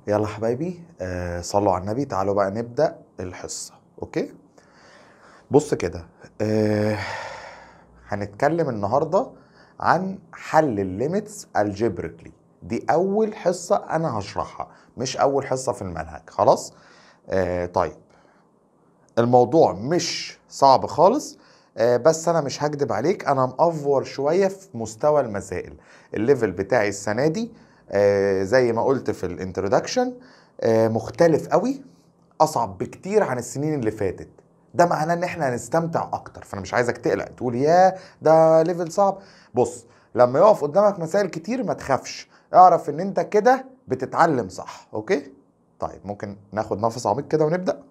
يلا حبايبي آه صلوا على النبي تعالوا بقى نبدأ الحصة اوكي بص كده آه هنتكلم النهاردة عن حل الليميتس الجبريكلي دي أول حصة أنا هشرحها مش أول حصة في المنهج خلاص آه طيب الموضوع مش صعب خالص آه، بس انا مش هكدب عليك انا مأفور شويه في مستوى المسائل الليفل بتاعي السنه دي آه، زي ما قلت في الانترودكشن مختلف قوي اصعب بكتير عن السنين اللي فاتت ده معناه ان احنا هنستمتع اكتر فانا مش عايزك تقلق تقول يا ده ليفل صعب بص لما يقف قدامك مسائل كتير ما تخافش اعرف ان انت كده بتتعلم صح اوكي طيب ممكن ناخد نفس عميق كده ونبدأ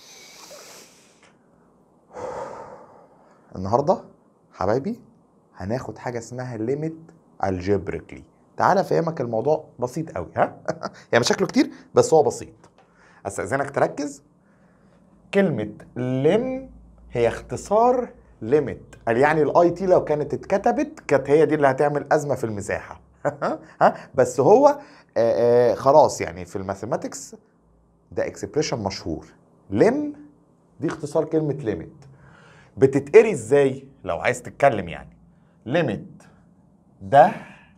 النهارده حبايبي هناخد حاجه اسمها ليميت الجبريكلي تعال افهمك الموضوع بسيط قوي ها يعني شكله كتير بس هو بسيط استاذنك تركز كلمه لم هي اختصار ليميت قال يعني الاي تي لو كانت اتكتبت كانت هي دي اللي هتعمل ازمه في المساحه ها بس هو آه آه خلاص يعني في الماثيماتكس ده اكسبريشن مشهور لم دي اختصار كلمه ليميت بتتقري ازاي لو عايز تتكلم يعني ليميت ده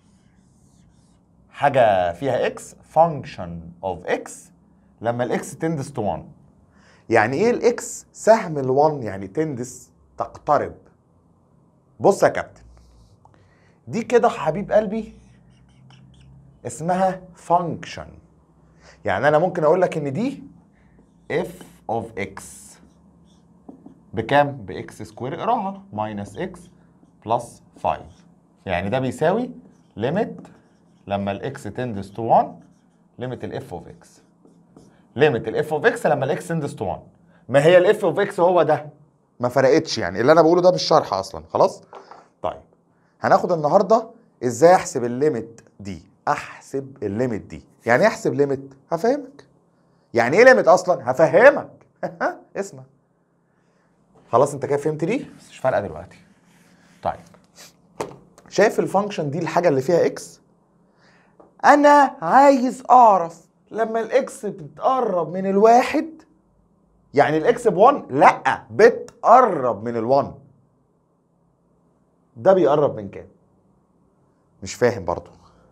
حاجه فيها اكس فانكشن اوف اكس لما الاكس تندس تو 1 يعني ايه الاكس سهم ال1 يعني تندس تقترب بص يا كابتن دي كده حبيب قلبي اسمها فانكشن يعني انا ممكن اقول لك ان دي اف اوف اكس بكام؟ باكس سكوير اقراها ماينس اكس بلس 5 يعني ده بيساوي ليميت لما الاكس تندس تو 1 ليميت الاف اوف اكس ليميت الاف اوف اكس لما الاكس تندس تو 1 ما هي الاف اوف اكس هو ده ما فرقتش يعني اللي انا بقوله ده مش شرح اصلا خلاص طيب هناخد النهارده ازاي احسب الليميت دي احسب الليميت دي يعني ايه احسب ليميت هفهمك يعني ايه ليميت اصلا هفهمك اسمع خلاص انت كده فهمت دي بس مش فارقه دلوقتي طيب شايف الفانكشن دي الحاجه اللي فيها اكس انا عايز اعرف لما الاكس بتقرب من الواحد يعني الاكس ب1 لا بتقرب من ال1 ده بيقرب من كام مش فاهم برضو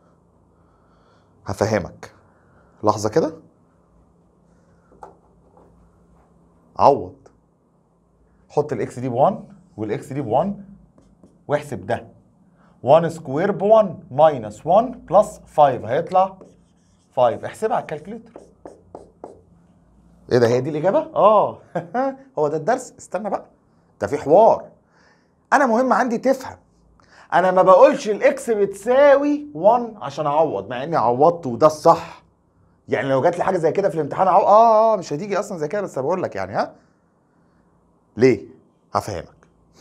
هفهمك لحظه كده عوض حط الاكس دي ب1 والاكس دي ب1 واحسب ده 1 سكوير ب1 ماينس 1 بلس 5 هيطلع 5 احسبها على الكالكوليتر ايه ده هي دي الاجابه؟ اه هو ده الدرس استنى بقى ده في حوار انا مهم عندي تفهم انا ما بقولش الاكس بتساوي 1 عشان اعوض مع اني عوضت وده الصح يعني لو جات لي حاجه زي كده في الامتحان أعوض اه اه مش هتيجي اصلا زي كده بس بقول لك يعني ها ليه؟ هفهمك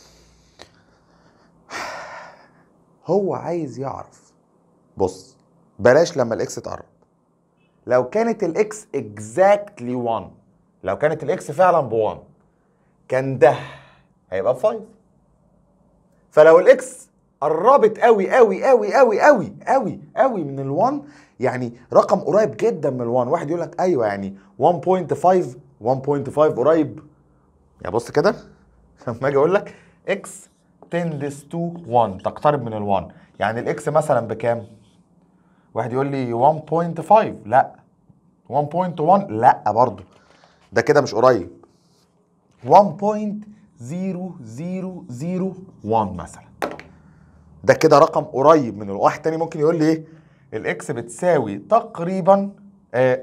هو عايز يعرف بص بلاش لما الاكس تقرب لو كانت الاكس اكزاكتلي 1 لو كانت الاكس فعلا ب 1 كان ده هيبقى ب 5 فلو الاكس قربت قوي قوي قوي قوي قوي قوي قوي من ال1 يعني رقم قريب جدا من ال1 واحد يقول لك ايوه يعني 1.5 1.5 قريب يعني بص كده لما اجي اقول لك اكس تندس تو 1 تقترب من ال1 يعني الاكس مثلا بكام؟ واحد يقول لي 1.5 لا 1.1 لا برضه ده كده مش قريب 1.0001 مثلا ده كده رقم قريب من الواحد تاني ممكن يقول لي ايه الاكس بتساوي تقريبا آه،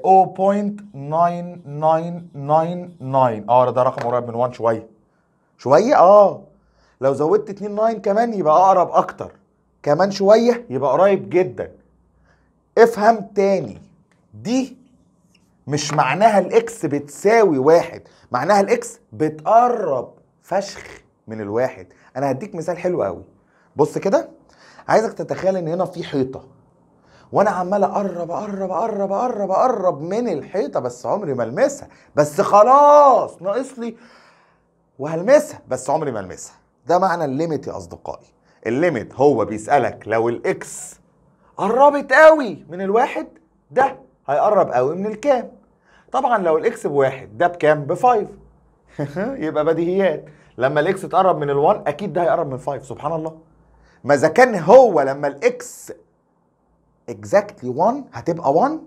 0.9999 اه ده رقم قريب من 1 شويه شويه اه لو زودت 2 9 كمان يبقى اقرب اكتر كمان شويه يبقى قريب جدا افهم تاني دي مش معناها الاكس بتساوي واحد معناها الاكس بتقرب فشخ من الواحد انا هديك مثال حلو قوي بص كده عايزك تتخيل ان هنا في حيطه وانا عمال اقرب اقرب اقرب اقرب اقرب من الحيطه بس عمري ما المسها بس خلاص ناقص لي وهلمسها بس عمري ما المسها ده معنى الليميت يا اصدقائي الليميت هو بيسالك لو الاكس قربت قوي من الواحد ده هيقرب قوي من الكام طبعا لو الاكس بواحد ده بكام بفايف يبقى بديهيات لما الاكس تقرب من ال1 اكيد ده هيقرب من 5 سبحان الله ما اذا كان هو لما الاكس اكزاكتلي 1 هتبقى 1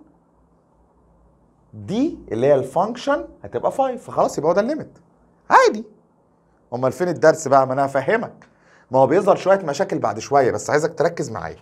دي اللي هي الفانكشن هتبقى 5 فخلاص يبقى هو ده الليميت عادي امال فين الدرس بقى ما انا هفهمك ما هو بيظهر شويه مشاكل بعد شويه بس عايزك تركز معايا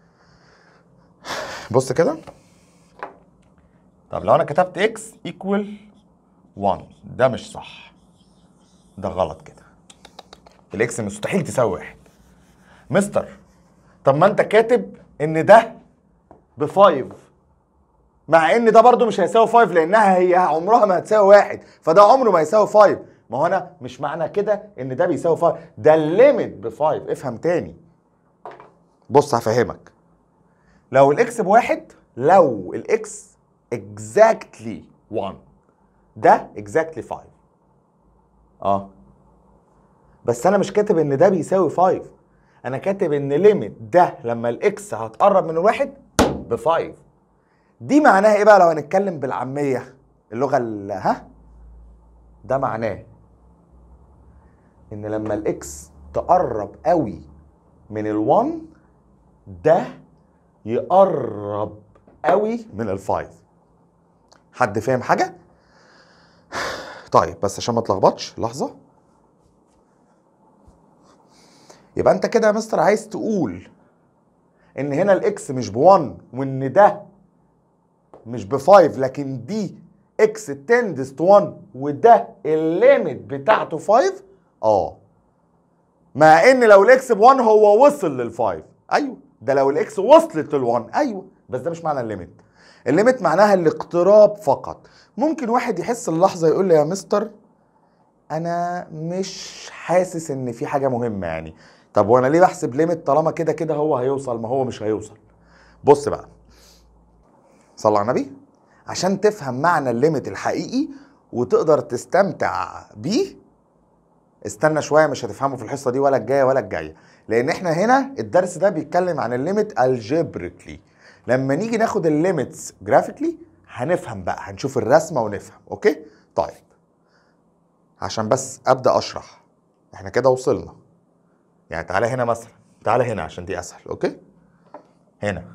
بص كده طب لو انا كتبت اكس ايكوال 1 ده مش صح ده غلط كده الاكس مستحيل تساوي واحد مستر طب ما انت كاتب ان ده بفايف مع ان ده برضو مش هيساوي 5 لانها هي عمرها ما هتساوي واحد فده عمره ما يساوي 5 ما هو انا مش معنى كده ان ده بيساوي 5 ده الليميت ب 5 افهم تاني بص هفهمك لو الاكس بواحد لو الاكس اكزاكتلي 1 ده اكزاكتلي 5 اه بس انا مش كاتب ان ده بيساوي 5 انا كاتب ان ليميت ده لما الاكس هتقرب من الواحد ب 5 دي معناها ايه بقى لو هنتكلم بالعاميه اللغه ال ها ده معناه ان لما الاكس تقرب قوي من ال1 ده يقرب قوي من الفايف حد فاهم حاجه طيب بس عشان ما تلخبطش لحظه يبقى انت كده يا مستر عايز تقول ان هنا الاكس مش ب1 وان ده مش ب5 لكن دي اكس تندس تو 1 وده الليميت بتاعته 5 اه مع ان لو الاكس ب1 هو وصل لل5 ايوه ده لو الاكس وصلت لل1 ايوه بس ده مش معنى الليميت الليميت معناها الاقتراب فقط ممكن واحد يحس اللحظه يقول لي يا مستر انا مش حاسس ان في حاجه مهمه يعني طب وانا ليه بحسب ليميت طالما كده كده هو هيوصل ما هو مش هيوصل بص بقى صلى على النبي عشان تفهم معنى الليميت الحقيقي وتقدر تستمتع بيه استنى شويه مش هتفهمه في الحصه دي ولا الجايه ولا الجايه لان احنا هنا الدرس ده بيتكلم عن الليميت الجبريكلي لما نيجي ناخد الليميتس جرافيكلي هنفهم بقى هنشوف الرسمه ونفهم اوكي طيب عشان بس ابدا اشرح احنا كده وصلنا يعني تعالى هنا مثلا تعالى هنا عشان دي اسهل اوكي هنا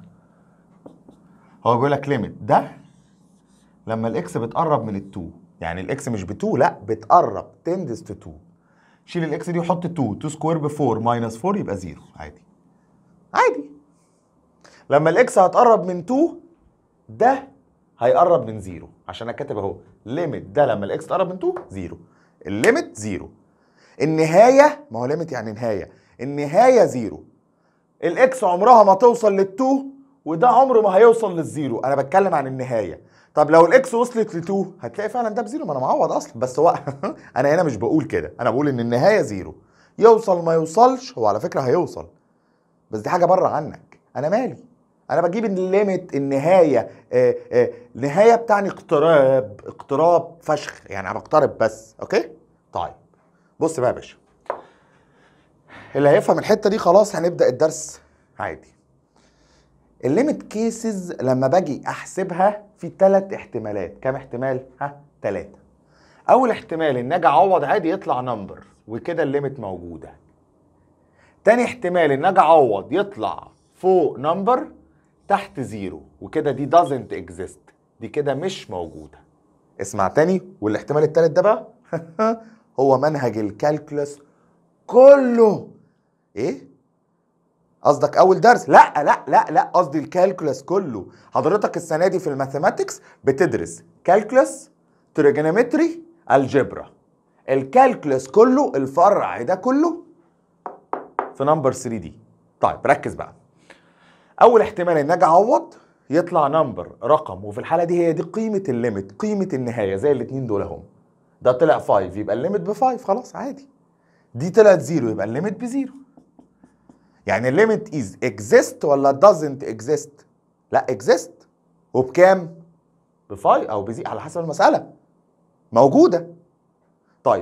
هو بيقول لك ليميت ده لما الاكس بتقرب من ال2 يعني الاكس مش ب2 لا بتقرب تندس تو 2 شيل الاكس دي وحط 2 2 سكوير ب 4 ماينس 4 يبقى 0 عادي عادي لما الاكس هتقرب من 2 ده هيقرب من 0 عشان انا كاتب اهو ليميت ده لما الاكس تقرب من 2 0 الليميت 0 النهايه ما هو ليميت يعني نهايه النهايه 0 الاكس عمرها ما توصل لل2 وده عمره ما هيوصل للزيرو انا بتكلم عن النهايه طب لو الاكس وصلت ل 2 هتلاقي فعلا ده بزيرو ما انا معوض اصلا بس هو انا هنا مش بقول كده انا بقول ان النهايه زيرو يوصل ما يوصلش هو على فكره هيوصل بس دي حاجه بره عنك انا مالي انا بجيب الليميت النهايه آه آه نهايه بتاعني اقتراب اقتراب فشخ يعني انا بقترب بس اوكي طيب بص بقى يا باشا اللي هيفهم الحته دي خلاص هنبدا الدرس عادي الليميت كيسز لما باجي احسبها في ثلاث احتمالات كام احتمال ها ثلاثه اول احتمال ان اجي اعوض عادي يطلع نمبر وكده الليميت موجوده تاني احتمال ان اجي اعوض يطلع فوق نمبر تحت زيرو وكده دي doesn't exist دي كده مش موجوده اسمع تاني والاحتمال التالت ده بقى هو منهج الكالكولس كله ايه قصدك اول درس لا لا لا لا قصدي الكالكولس كله حضرتك السنه دي في الماثيماتكس بتدرس كالكولس تريجونومتري الجبرا الكالكولس كله الفرع ده كله في نمبر 3 دي طيب ركز بقى اول احتمال ان اجي اعوض يطلع نمبر رقم وفي الحاله دي هي دي قيمه الليميت قيمه النهايه زي الاثنين دول اهم ده طلع 5 يبقى الليميت ب 5 خلاص عادي دي طلعت 0 يبقى الليميت بزيرو يعني الليميت از اكزيست ولا doesn't exist لا اكزيست وبكام بفاي او بزي على حسب المساله موجوده طيب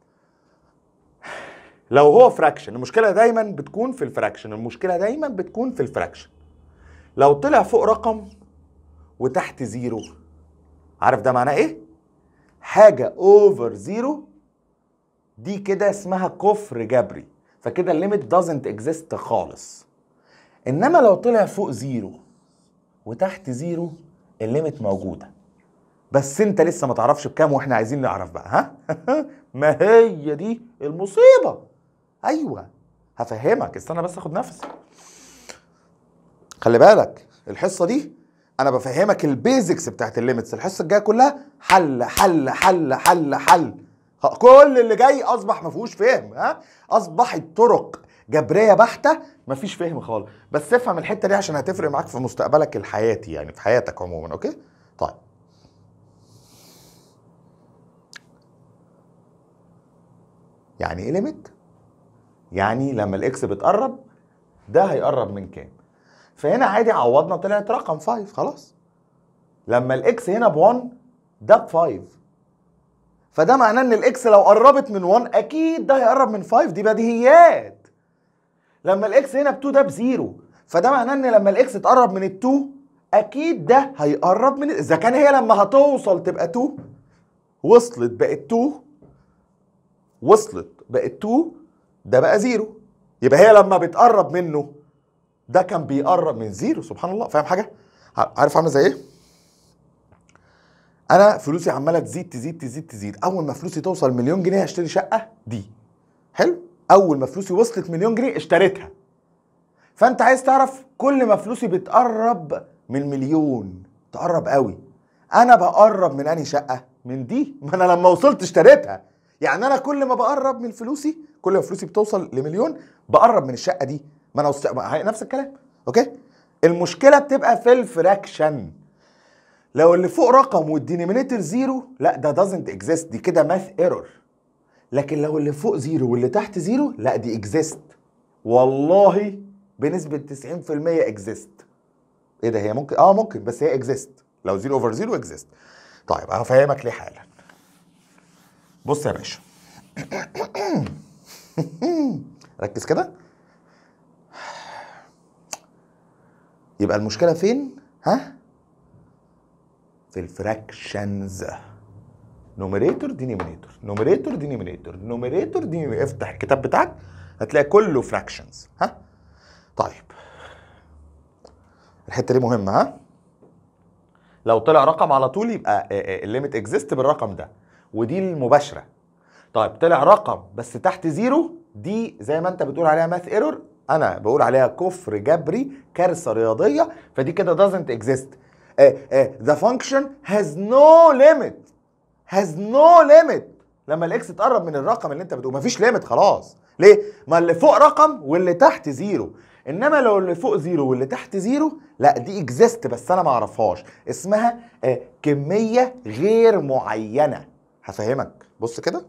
لو هو فراكشن المشكله دايما بتكون في الفراكشن المشكله دايما بتكون في الفراكشن لو طلع فوق رقم وتحت زيرو عارف ده معناه ايه حاجه اوفر زيرو دي كده اسمها كفر جبري فكده الليميت doesn't exist خالص انما لو طلع فوق زيرو وتحت زيرو الليميت موجوده بس انت لسه ما تعرفش بكام واحنا عايزين نعرف بقى ها ما هي دي المصيبه ايوه هفهمك استنى بس اخد نفس خلي بالك الحصه دي انا بفهمك البيزكس بتاعت الليميتس الحصه الجايه كلها حل حل حل حل حل كل اللي جاي اصبح ما فيهوش فهم ها اصبحت طرق جبريه بحته ما فيش فهم خالص بس افهم الحته دي عشان هتفرق معاك في مستقبلك الحياتي يعني في حياتك عموما اوكي طيب يعني ايه ليميت يعني لما الاكس بتقرب ده هيقرب من كام فهنا عادي عوضنا طلعت رقم 5 خلاص لما الاكس هنا ب 1 ده ب 5 فده معناه ان الاكس لو قربت من 1 اكيد ده هيقرب من 5 دي بديهيات لما الاكس هنا ب 2 ده بزيرو فده معناه ان لما الاكس تقرب من ال 2 اكيد ده هيقرب من اذا كان هي لما هتوصل تبقى 2 وصلت بقت 2 وصلت بقت 2 ده بقى زيرو يبقى هي لما بتقرب منه ده كان بيقرب من زيرو سبحان الله فاهم حاجه عارف عامله زي ايه انا فلوسي عماله تزيد تزيد تزيد تزيد اول ما فلوسي توصل مليون جنيه هشتري شقه دي حلو اول ما فلوسي وصلت مليون جنيه اشتريتها فانت عايز تعرف كل ما فلوسي بتقرب من مليون تقرب قوي انا بقرب من انهي شقه من دي ما انا لما وصلت اشتريتها يعني انا كل ما بقرب من فلوسي كل ما فلوسي بتوصل لمليون بقرب من الشقه دي ما انا وست... نفس الكلام اوكي المشكله بتبقى في الفراكشن لو اللي فوق رقم والدينيمينيتور زيرو لا ده دازنت اكزيست دي كده ماث ايرور لكن لو اللي فوق زيرو واللي تحت زيرو لا دي اكزيست والله بنسبه 90% اكزيست ايه ده هي ممكن اه ممكن بس هي اكزيست لو زيرو اوفر زيرو اكزيست طيب هفهمك ليه حالا بص يا باشا ركز كده يبقى المشكله فين ها في الفراكشنز نوميريتور دينيمينيتور نوميريتور دينيمينيتور نوميريتور دينيمينيتور افتح الكتاب بتاعك هتلاقي كله فراكشنز ها طيب الحته دي مهمه ها لو طلع رقم على طول يبقى الليميت اكزيست بالرقم ده ودي المباشره طيب طلع رقم بس تحت زيرو دي زي ما انت بتقول عليها ماث ايرور انا بقول عليها كفر جبري كارثه رياضيه فدي كده doesn't exist uh, uh, the function has no limit has no limit لما الاكس تقرب من الرقم اللي انت بتقول مفيش ليميت خلاص ليه ما اللي فوق رقم واللي تحت زيرو انما لو اللي فوق زيرو واللي تحت زيرو لا دي اكزيست بس انا ما اعرفهاش اسمها uh, كميه غير معينه هفهمك بص كده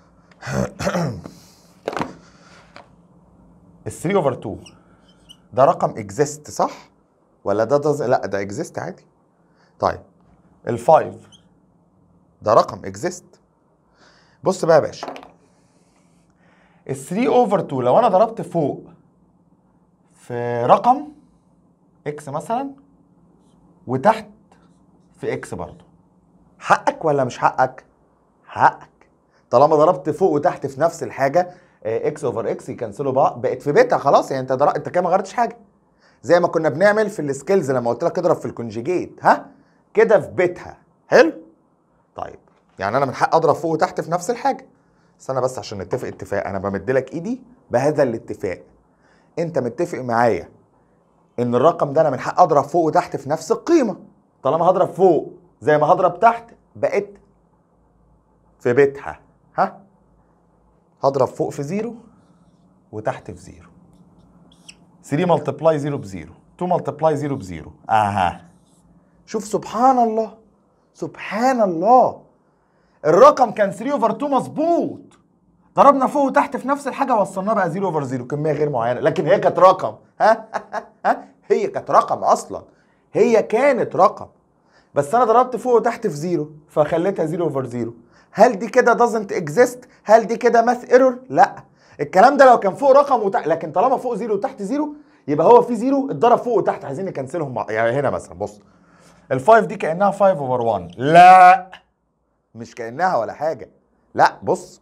ال 3 اوفر 2 ده رقم اكزيست صح؟ ولا ده دز... لا ده اكزيست عادي طيب ال 5 ده رقم اكزيست بص بقى يا باشا ال 3 اوفر 2 لو انا ضربت فوق في رقم اكس مثلا وتحت في اكس برضه حقك ولا مش حقك؟ حقك طالما ضربت فوق وتحت في نفس الحاجه اكس اوفر اكس يكنسلوا بعض بقت في بيتها خلاص يعني انت در... انت كده ما غيرتش حاجه زي ما كنا بنعمل في السكيلز لما قلت لك اضرب في الكونجيجيت ها كده في بيتها حلو طيب يعني انا من حق اضرب فوق وتحت في نفس الحاجه استنى بس عشان نتفق اتفاق انا بمد لك ايدي بهذا الاتفاق انت متفق معايا ان الرقم ده انا من حق اضرب فوق وتحت في نفس القيمه طالما هضرب فوق زي ما هضرب تحت بقت في بيتها ها هضرب فوق في زيرو وتحت في زيرو 3 ملتبلاي زيرو بزيرو 2 ملتبلاي زيرو بزيرو اها شوف سبحان الله سبحان الله الرقم كان 3 اوفر 2 مظبوط ضربنا فوق وتحت في نفس الحاجه وصلناه بقى 0 اوفر 0 كميه غير معينه لكن هي كانت رقم ها ها هي كانت رقم اصلا هي كانت رقم بس انا ضربت فوق وتحت في زيرو فخليتها 0 اوفر 0 هل دي كده doesn't exist هل دي كده ماث ايرور لا الكلام ده لو كان فوق رقم وتحت لكن طالما فوق زيرو وتحت زيرو يبقى هو في زيرو اتضرب فوق وتحت عايزين نكنسلهم مع... يعني هنا مثلا بص ال5 دي كانها 5 اوفر 1 لا مش كانها ولا حاجه لا بص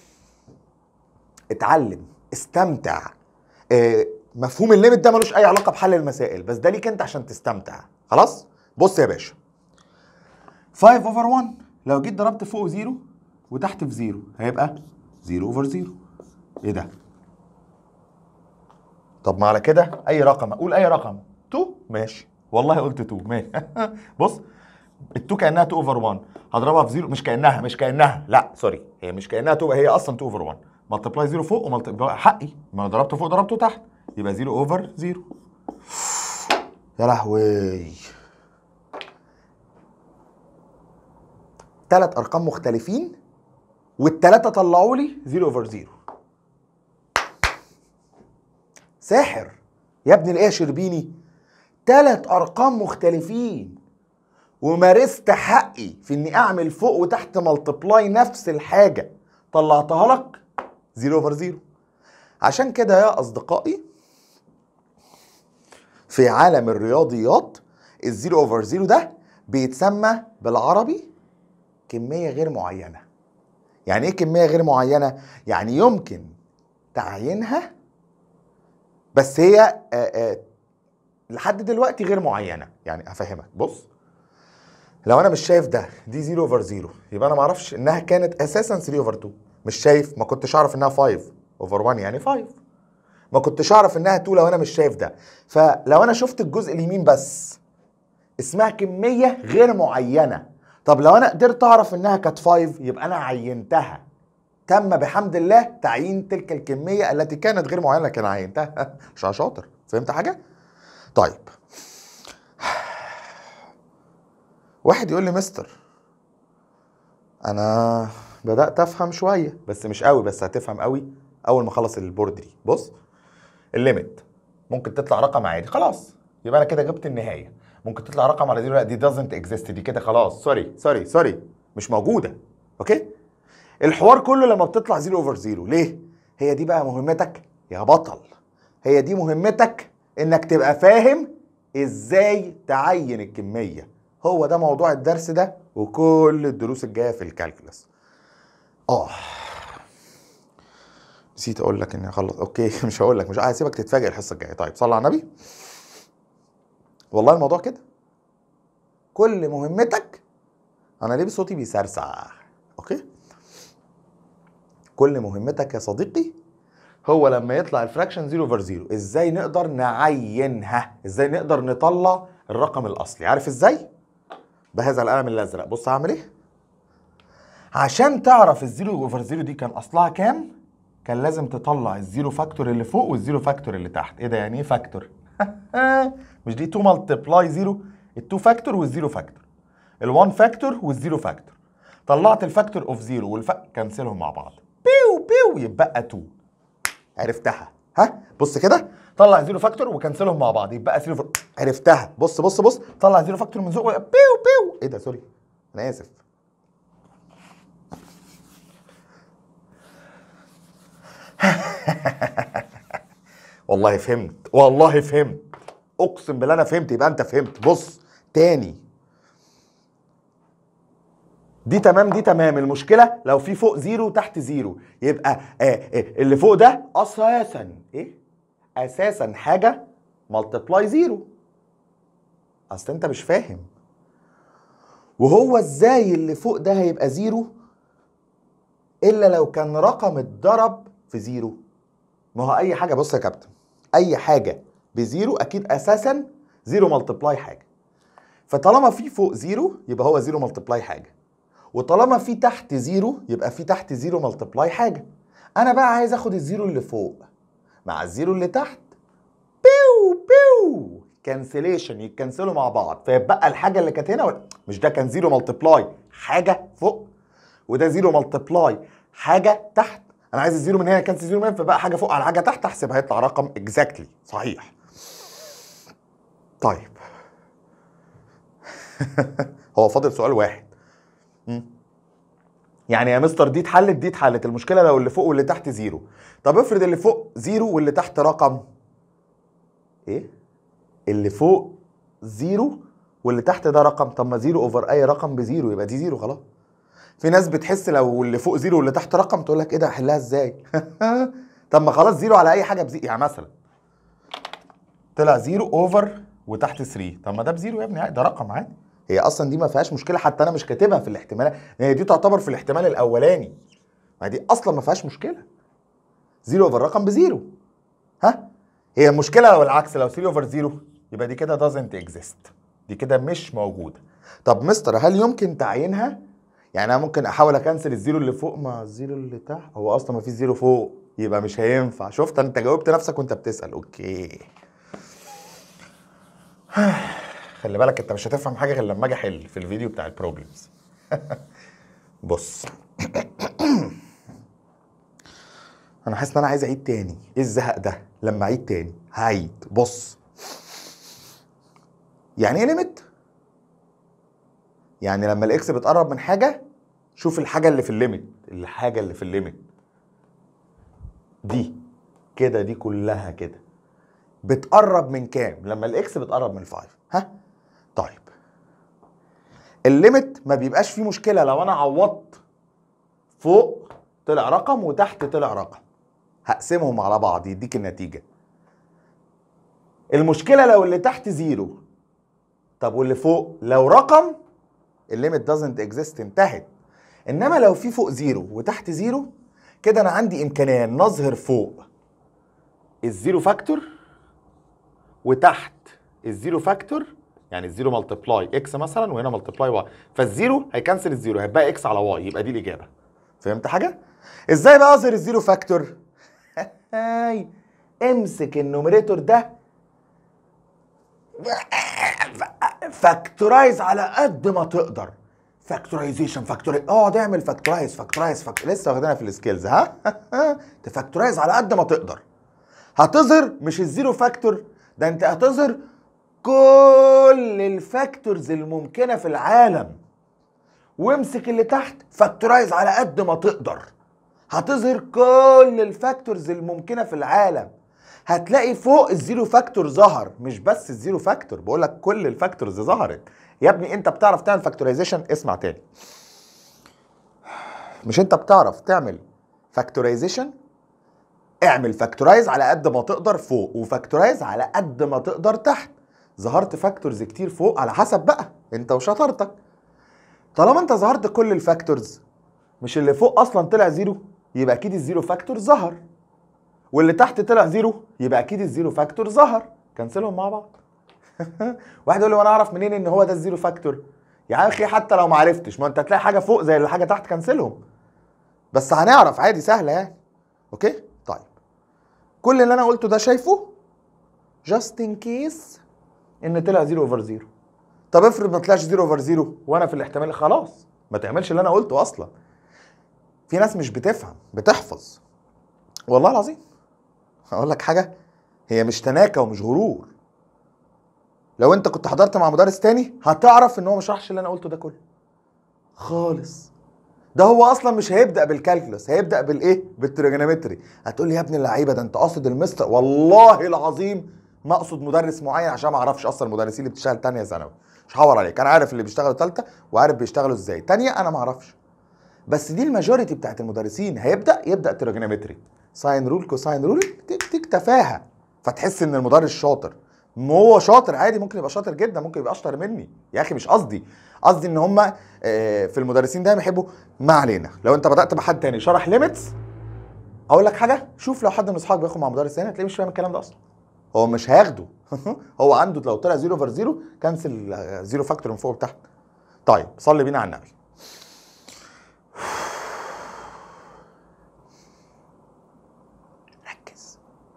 اتعلم استمتع اه مفهوم الليمت ده ملوش اي علاقه بحل المسائل بس ده ليك انت عشان تستمتع خلاص بص يا باشا 5 اوفر 1 لو جيت ضربت فوق زيرو وتحت في زيرو هيبقى 0 اوفر 0 ايه ده طب ما على كده اي رقم اقول اي رقم 2 ماشي والله قلت 2 ماشي بص ال2 كانها 2 اوفر 1 هضربها في 0 مش كانها مش كانها لا سوري هي مش كانها 2 هي اصلا 2 اوفر 1 ملتبلاي 0 فوق وملتبلاي حقي ما ضربته فوق ضربته تحت يبقى 0 اوفر 0 يا لهوي ثلاث ارقام مختلفين والثلاثه طلعوا لي 0 اوفر 0 ساحر يا ابن الايه شربيني ثلاث ارقام مختلفين ومارست حقي في اني اعمل فوق وتحت ملتبلاي نفس الحاجه طلعتها لك 0 اوفر 0 عشان كده يا اصدقائي في عالم الرياضيات الزيرو اوفر زيرو ده بيتسمى بالعربي كميه غير معينه يعني ايه كميه غير معينه يعني يمكن تعيينها بس هي آآ آآ لحد دلوقتي غير معينه يعني هفهمك بص لو انا مش شايف ده دي 0 اوفر 0 يبقى انا ما اعرفش انها كانت اساسا 3 اوفر 2 مش شايف ما كنتش اعرف انها 5 اوفر 1 يعني 5 ما كنتش اعرف انها 2 لو انا مش شايف ده فلو انا شفت الجزء اليمين بس اسمها كميه غير معينه طب لو انا قدرت اعرف انها كانت 5 يبقى انا عينتها تم بحمد الله تعيين تلك الكميه التي كانت غير معينه لكن عينتها عشان شاطر فهمت حاجه طيب واحد يقول لي مستر انا بدات افهم شويه بس مش قوي بس هتفهم قوي اول ما اخلص البورد دي بص الليميت ممكن تطلع رقم عادي خلاص يبقى انا كده جبت النهايه ممكن تطلع رقم على زيرو لا دي doesn't exist دي كده خلاص سوري سوري سوري مش موجوده اوكي الحوار كله لما بتطلع زيرو اوفر زيرو ليه هي دي بقى مهمتك يا بطل هي دي مهمتك انك تبقى فاهم ازاي تعين الكميه هو ده موضوع الدرس ده وكل الدروس الجايه في الكالكولس اه نسيت اقول لك اني اخلص اوكي مش هقول لك مش هسيبك تتفاجئ الحصه الجايه طيب صلى على النبي والله الموضوع كده كل مهمتك انا ليه صوتي بيسرسع اوكي كل مهمتك يا صديقي هو لما يطلع الفراكشن 0 اوفر 0 ازاي نقدر نعينها ازاي نقدر نطلع الرقم الاصلي عارف ازاي بهذا القلم الازرق بص هعمل ايه عشان تعرف الزيرو اوفر زيرو دي كان اصلها كام كان لازم تطلع الزيرو فاكتور اللي فوق والزيرو فاكتور اللي تحت ايه ده يعني ايه فاكتور مش دي 2 ملتبلاي 0 ال2 فاكتور والزيرو فاكتور ال1 فاكتور والزيرو فاكتور طلعت الفاكتور اوف زيرو والف كنسلهم مع بعض بيو بيو يبقى 2 عرفتها ها بص كده طلع زيرو فاكتور وكنسلهم مع بعض يبقى زيرو فاكتور عرفتها بص بص بص طلع زيرو فاكتور من فوق بيو بيو ايه ده سوري انا اسف والله فهمت والله فهمت اقسم بالله انا فهمت يبقى انت فهمت بص تاني دي تمام دي تمام المشكله لو في فوق زيرو تحت زيرو يبقى آه آه اللي فوق ده اساسا ايه اساسا حاجه ملتبلاي زيرو اصل انت مش فاهم وهو ازاي اللي فوق ده هيبقى زيرو الا لو كان رقم اتضرب في زيرو ما هو اي حاجه بص يا كابتن اي حاجه بزيرو اكيد اساسا زيرو ملتبلاي حاجه فطالما في فوق زيرو يبقى هو زيرو ملتبلاي حاجه وطالما في تحت زيرو يبقى في تحت زيرو ملتبلاي حاجه انا بقى عايز اخد الزيرو اللي فوق مع الزيرو اللي تحت بيو بيو كانسليشن يتكنسلوا مع بعض فيبقى الحاجه اللي كانت هنا ولا- مش ده كان زيرو ملتبلاي حاجه فوق وده زيرو ملتبلاي حاجه تحت انا عايز الزيرو من هنا كانسل زيرو من هنا فبقى حاجه فوق على حاجه تحت احسب هيطلع رقم اكزاكتلي صحيح طيب هو فاضل سؤال واحد مم. يعني يا مستر دي اتحلت دي اتحلت المشكله لو اللي فوق واللي تحت زيرو طب افرض اللي فوق زيرو واللي تحت رقم ايه اللي فوق زيرو واللي تحت ده رقم طب ما زيرو اوفر اي رقم بزيرو يبقى دي زيرو خلاص في ناس بتحس لو اللي فوق زيرو واللي تحت رقم تقول لك ايه ده احلها ازاي طب ما خلاص زيرو على اي حاجه بزيرو يعني مثلا طلع زيرو اوفر وتحت 3 طب ما ده بزيرو يا ابني عادي، ده رقم عادي هي اصلا دي ما فيهاش مشكله حتى انا مش كاتبها في الاحتمالات هي دي تعتبر في الاحتمال الاولاني ما دي اصلا ما فيهاش مشكله زيرو اوفر رقم بزيرو ها هي المشكله لو العكس لو 3 اوفر زيرو يبقى دي كده doesn't exist دي كده مش موجوده طب مستر هل يمكن تعيينها يعني انا ممكن احاول اكنسل الزيرو اللي فوق مع الزيرو اللي تحت هو اصلا ما فيش زيرو فوق يبقى مش هينفع شفت انت جاوبت نفسك وانت بتسال اوكي خلي بالك انت مش هتفهم حاجه غير لما اجي احل في الفيديو بتاع البروبلمز بص انا حاسس ان انا عايز اعيد تاني ايه الزهق ده لما اعيد تاني هعيد بص يعني ايه ليميت يعني لما الاكس بتقرب من حاجه شوف الحاجه اللي في الليميت الحاجه اللي في الليميت دي كده دي كلها كده بتقرب من كام لما الاكس بتقرب من 5 ها طيب الليميت ما بيبقاش فيه مشكله لو انا عوضت فوق طلع رقم وتحت طلع رقم هقسمهم على بعض يديك النتيجه المشكله لو اللي تحت زيرو طب واللي فوق لو رقم الليميت doesn't exist انتهت انما لو في فوق زيرو وتحت زيرو كده انا عندي امكانيه نظهر فوق الزيرو فاكتور وتحت الزيرو فاكتور يعني الزيرو ملتبلاي اكس مثلا وهنا ملتبلاي واي فالزيرو هيكنسل الزيرو هيبقى اكس على واي يبقى دي الاجابه فهمت حاجه ازاي بقى اظهر الزيرو فاكتور هاي امسك النوميريتور ده فاكتورايز على قد ما تقدر فاكتورايزيشن فاكتورايز اقعد اعمل فاكتورايز فاكتورايز فاكت... لسه واخدينها في السكيلز ها تفاكتورايز على قد ما تقدر هتظهر مش الزيرو فاكتور ده انت هتظهر كل الفاكتورز الممكنه في العالم وامسك اللي تحت فاكتورايز على قد ما تقدر هتظهر كل الفاكتورز الممكنه في العالم هتلاقي فوق الزيرو فاكتور ظهر مش بس الزيرو فاكتور بقول لك كل الفاكتورز ظهرت يا ابني انت بتعرف تعمل فاكتورايزيشن اسمع تاني مش انت بتعرف تعمل فاكتورايزيشن اعمل فاكتورايز على قد ما تقدر فوق وفاكتورايز على قد ما تقدر تحت ظهرت فاكتورز كتير فوق على حسب بقى انت وشطارتك طالما انت ظهرت كل الفاكتورز مش اللي فوق اصلا طلع زيرو يبقى اكيد الزيرو فاكتور ظهر واللي تحت طلع زيرو يبقى اكيد الزيرو فاكتور ظهر كنسلهم مع بعض واحد يقول لي وانا اعرف منين ان هو ده الزيرو فاكتور يا اخي حتى لو ما عرفتش ما انت هتلاقي حاجه فوق زي اللي حاجه تحت كنسلهم بس هنعرف عادي سهله يعني اوكي طيب كل اللي انا قلته ده شايفه جاست ان كيس ان طلع زيرو اوفر زيرو طب افرض ما طلعش زيرو اوفر زيرو وانا في الاحتمال خلاص ما تعملش اللي انا قلته اصلا في ناس مش بتفهم بتحفظ والله العظيم هقول لك حاجه هي مش تناكه ومش غرور لو انت كنت حضرت مع مدرس تاني هتعرف ان هو ما شرحش اللي انا قلته ده كله خالص ده هو اصلا مش هيبدا بالكالكولس هيبدا بالايه بالتريجونومتري هتقول لي يا ابن اللعيبه ده انت قاصد المستر والله العظيم ما اقصد مدرس معين عشان ما اعرفش اصلا المدرسين اللي بتشتغل تانية ثانوي مش هحور عليك انا عارف اللي بيشتغلوا ثالثه وعارف بيشتغلوا ازاي تانية انا ما اعرفش بس دي الماجوريتي بتاعت المدرسين هيبدا يبدا تريجونومتري ساين رول كوساين رول تك تك تفاهه فتحس ان المدرس شاطر ما هو شاطر عادي ممكن يبقى شاطر جدا ممكن يبقى اشطر مني يا اخي مش قصدي قصدي ان هم في المدرسين دايما يحبوا ما علينا لو انت بدات بحد تاني شرح ليميتس اقول لك حاجه شوف لو حد من اصحابك بياخد مع مدرس تاني هتلاقيه مش فاهم الكلام ده اصلا هو مش هياخده هو عنده لو طلع زيرو اوفر زيرو كنسل زيرو فاكتور من فوق وتحت طيب صلي بينا على النبي ركز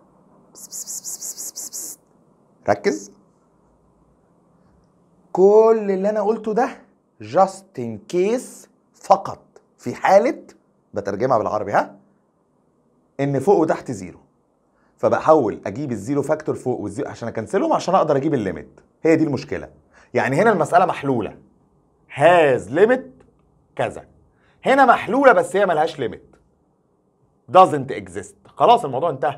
ركز كل اللي انا قلته ده جاست ان كيس فقط في حاله بترجمها بالعربي ها ان فوق وتحت زيرو فبحاول اجيب الزيرو فاكتور فوق والزيرو عشان اكنسلهم عشان اقدر اجيب الليميت هي دي المشكله يعني هنا المساله محلوله هاز ليميت كذا هنا محلوله بس هي ملهاش ليميت doesn't exist خلاص الموضوع انتهى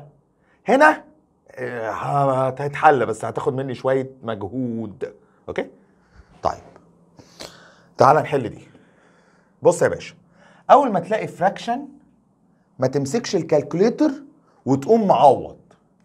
هنا هتتحل بس هتاخد مني شويه مجهود اوكي طيب تعال نحل دي بص يا باشا اول ما تلاقي فراكشن ما تمسكش الكالكوليتر وتقوم معوض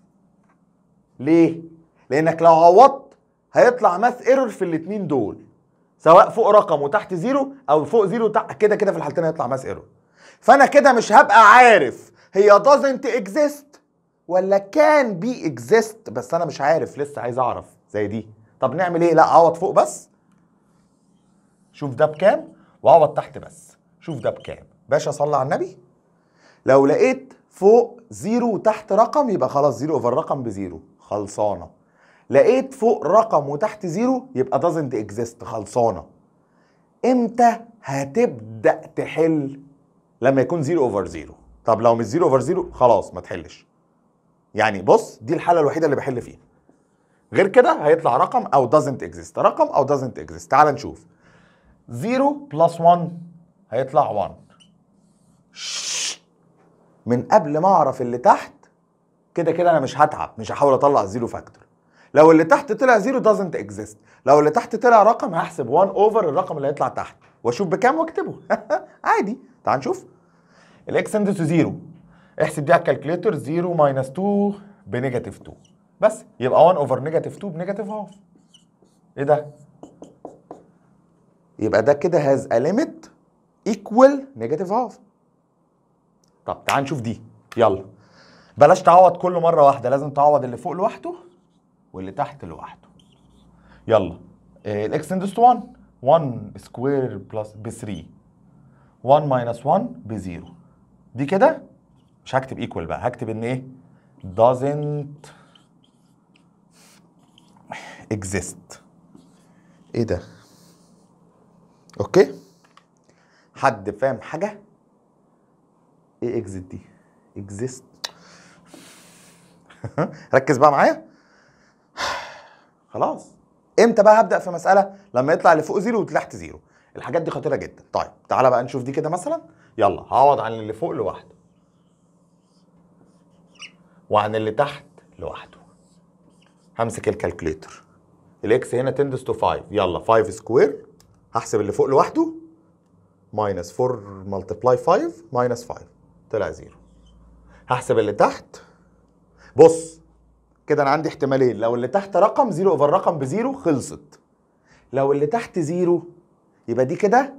ليه لانك لو عوضت هيطلع ماث ايرور في الاتنين دول سواء فوق رقم وتحت زيرو او فوق زيرو تحت كده كده في الحالتين هيطلع ماث ايرور فانا كده مش هبقى عارف هي doesn't exist ولا كان بي exist بس انا مش عارف لسه عايز اعرف زي دي طب نعمل ايه لا اعوض فوق بس شوف ده بكام واعوض تحت بس شوف ده بكام باشا صلى على النبي لو لقيت فوق زيرو وتحت رقم يبقى خلاص زيرو اوفر رقم بزيرو خلصانه لقيت فوق رقم وتحت زيرو يبقى doesn't exist خلصانه امتى هتبدا تحل لما يكون زيرو اوفر زيرو طب لو مش زيرو اوفر زيرو خلاص ما تحلش يعني بص دي الحاله الوحيده اللي بحل فيها غير كده هيطلع رقم او doesn't exist رقم او doesn't exist تعال نشوف 0 بلس 1 هيطلع 1 شش. من قبل ما اعرف اللي تحت كده كده انا مش هتعب مش هحاول اطلع زيرو فاكتور لو اللي تحت طلع زيرو doesn't exist لو اللي تحت طلع رقم هحسب 1 اوفر الرقم اللي هيطلع تحت واشوف بكام واكتبه عادي تعال نشوف الاكس اندس زيرو احسب دي على الكالكوليتر 0 ماينس 2 بنيجاتيف 2 بس يبقى 1 اوفر نيجاتيف 2 بنيجاتيف هاف ايه ده؟ يبقى ده كده هاز ا ليميت ايكوال نيجاتيف هاف طب تعال نشوف دي يلا بلاش تعوض كل مره واحده لازم تعوض اللي فوق لوحده واللي تحت لوحده يلا الاكس اندس 1 1 سكوير بلس ب 3 1 ماينس 1 ب 0 دي كده مش هكتب ايكوال بقى هكتب ان ايه doesn't exist ايه ده اوكي حد فاهم حاجه ايه اكزيت دي اكزيست ركز بقى معايا خلاص امتى بقى هبدا في مساله لما يطلع اللي فوق زيرو وتحت زيرو الحاجات دي خطيره جدا طيب تعالى بقى نشوف دي كده مثلا يلا هعوض عن اللي فوق لوحده وعن اللي تحت لوحده همسك الكالكوليتر الاكس هنا تندس تو 5 يلا 5 سكوير هحسب اللي فوق لوحده ماينس 4 ملتبلاي 5 ماينس 5 طلع زيرو هحسب اللي تحت بص كده انا عندي احتمالين لو اللي تحت رقم زيرو اوفر رقم بزيرو خلصت لو اللي تحت زيرو يبقى دي كده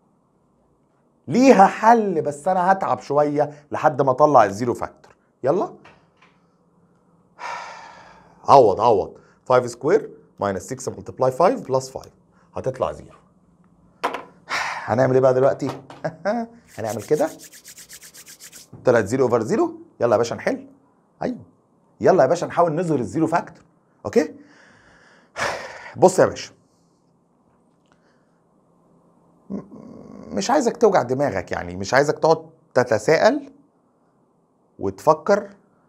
ليها حل بس انا هتعب شويه لحد ما اطلع الزيرو فاكتور يلا عوض عوض 5 سكوير ماينس 6 ملتبلاي 5 بلس 5 هتطلع زيرو هنعمل ايه بقى دلوقتي هنعمل كده طلعت زيرو اوفر زيرو يلا يا باشا نحل ايوه يلا يا باشا نحاول نظهر الزيرو فاكتور اوكي بص يا باشا م- مش عايزك توجع دماغك يعني مش عايزك تقعد تتساءل وتفكر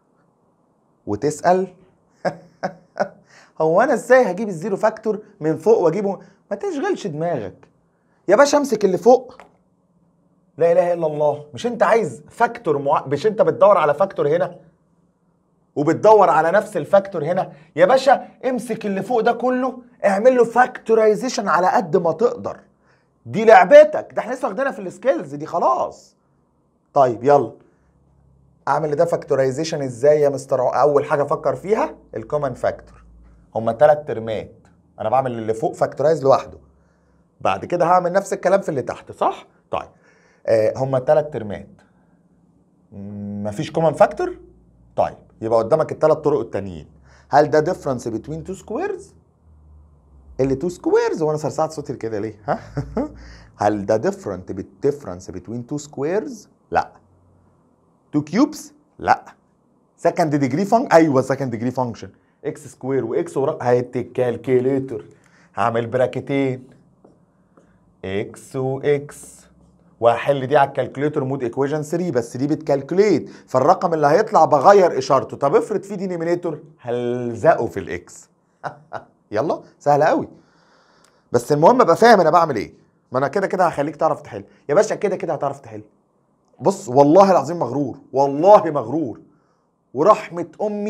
وتسأل هو انا ازاي هجيب الزيرو فاكتور من فوق واجيبه ما تشغلش دماغك يا باشا امسك اللي فوق لا اله الا الله مش انت عايز فاكتور مع... مش انت بتدور على فاكتور هنا وبتدور على نفس الفاكتور هنا يا باشا امسك اللي فوق ده كله اعمل له فاكتورايزيشن على قد ما تقدر دي لعبتك ده احنا لسه واخدينها في السكيلز دي خلاص طيب يلا اعمل ده فاكتورايزيشن ازاي يا مستر عو- اول حاجه افكر فيها الكومن فاكتور هما ثلاث ترمات انا بعمل اللي فوق فاكتورايز لوحده بعد كده هعمل نفس الكلام في اللي تحت صح طيب آه هما ثلاث ترمات مم، مفيش كومن فاكتور طيب يبقى قدامك الثلاث طرق التانيين هل ده ديفرنس بين تو سكويرز اللي تو سكويرز وانا سرسعت صوتي كده ليه ها هل ده ديفرنت بالديفرنس بين تو سكويرز لا تو كيوبس لا سكند ديجري فانكشن ايوه سكند ديجري فانكشن اكس سكوير واكس ورا هات الكالكيليتر هعمل براكتين اكس واكس وهحل دي على الكالكوليتر مود ايكويشن 3 بس دي بتكالكوليت فالرقم اللي هيطلع بغير اشارته طب افرض في دينيمينيتور هلزقه في الاكس يلا سهله قوي بس المهم ابقى فاهم انا بعمل ايه ما انا كده كده هخليك تعرف تحل يا باشا كده كده هتعرف تحل بص والله العظيم مغرور والله مغرور ورحمه امي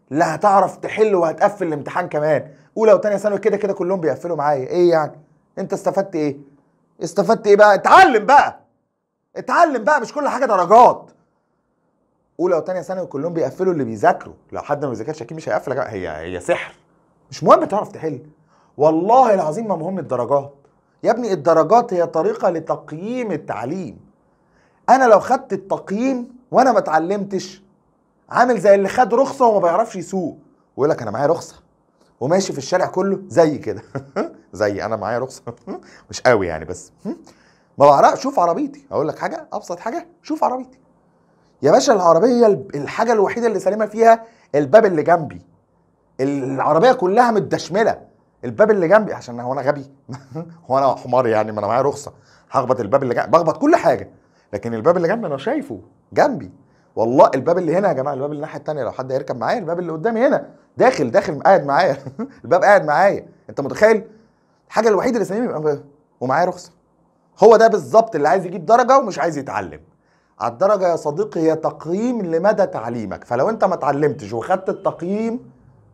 لا هتعرف تحل وهتقفل الامتحان كمان اولى وثانيه ثانوي كده كده كلهم بيقفلوا معايا ايه يعني انت استفدت ايه استفدت ايه بقى اتعلم بقى اتعلم بقى مش كل حاجه درجات اولى وثانيه ثانوي كلهم بيقفلوا اللي بيذاكروا لو حد ما بيذاكرش اكيد مش هيقفل هي هي سحر مش مهم تعرف تحل والله العظيم ما مهم الدرجات يا ابني الدرجات هي طريقه لتقييم التعليم انا لو خدت التقييم وانا ما اتعلمتش عامل زي اللي خد رخصه وما بيعرفش يسوق ويقول لك انا معايا رخصه وماشي في الشارع كله زي كده زي انا معايا رخصه مش قوي يعني بس ما بعرف شوف عربيتي اقول لك حاجه ابسط حاجه شوف عربيتي يا باشا العربيه الحاجه الوحيده اللي سليمه فيها الباب اللي جنبي العربيه كلها متدشمله الباب اللي جنبي عشان هو انا غبي هو انا حمار يعني ما انا معايا رخصه هخبط الباب اللي جنبي بخبط كل حاجه لكن الباب اللي جنبي انا شايفه جنبي والله الباب اللي هنا يا جماعه الباب اللي الناحيه الثانيه لو حد هيركب معايا الباب اللي قدامي هنا داخل داخل قاعد معايا الباب قاعد معايا انت متخيل الحاجه الوحيده اللي سليمه ومعايا رخصه هو ده بالظبط اللي عايز يجيب درجه ومش عايز يتعلم الدرجة يا صديقي هي تقييم لمدى تعليمك فلو انت ما اتعلمتش وخدت التقييم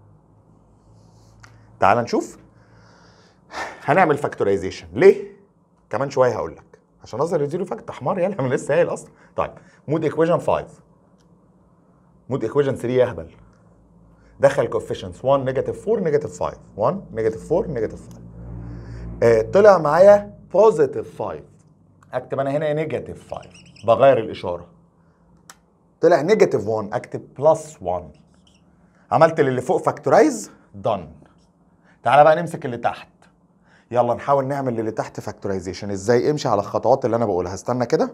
تعال نشوف هنعمل فاكتورايزيشن ليه كمان شويه هقول لك عشان اظهر الزيرو فاكت حمار يلا انا لسه قايل اصلا طيب مود ايكويشن 5 مود ايكويشن 3 يهبل دخل كوفيشنتس 1 نيجاتيف 4 نيجاتيف 5 1 نيجاتيف 4 نيجاتيف 5 آه طلع معايا بوزيتيف 5 اكتب انا هنا نيجاتيف 5 بغير الاشاره طلع نيجاتيف 1 اكتب بلس 1 عملت اللي فوق فاكتورايز دن تعالى بقى نمسك اللي تحت يلا نحاول نعمل اللي تحت فاكتورايزيشن ازاي امشي على الخطوات اللي انا بقولها استنى كده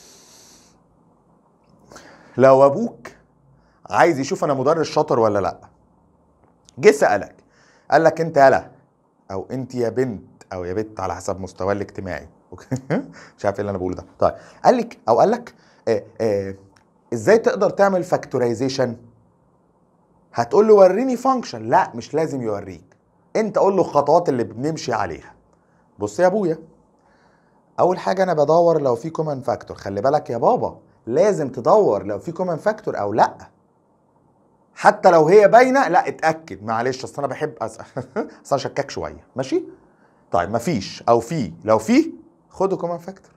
لو ابوك عايز يشوف انا مدرس شاطر ولا لا جه سالك قال لك انت يالا او انت يا بنت او يا بنت على حسب مستواه الاجتماعي مش عارف ايه اللي انا بقوله ده طيب قال لك او قال لك آه آه ازاي تقدر تعمل فاكتورايزيشن هتقول له وريني فانكشن لا مش لازم يوريك انت قول له الخطوات اللي بنمشي عليها بص يا ابويا اول حاجه انا بدور لو في كومن فاكتور خلي بالك يا بابا لازم تدور لو في كومن فاكتور او لا حتى لو هي باينه لا اتاكد معلش اصل انا بحب اسال اصل انا شكاك شويه ماشي طيب مفيش او في لو في خدوا كومن فاكتور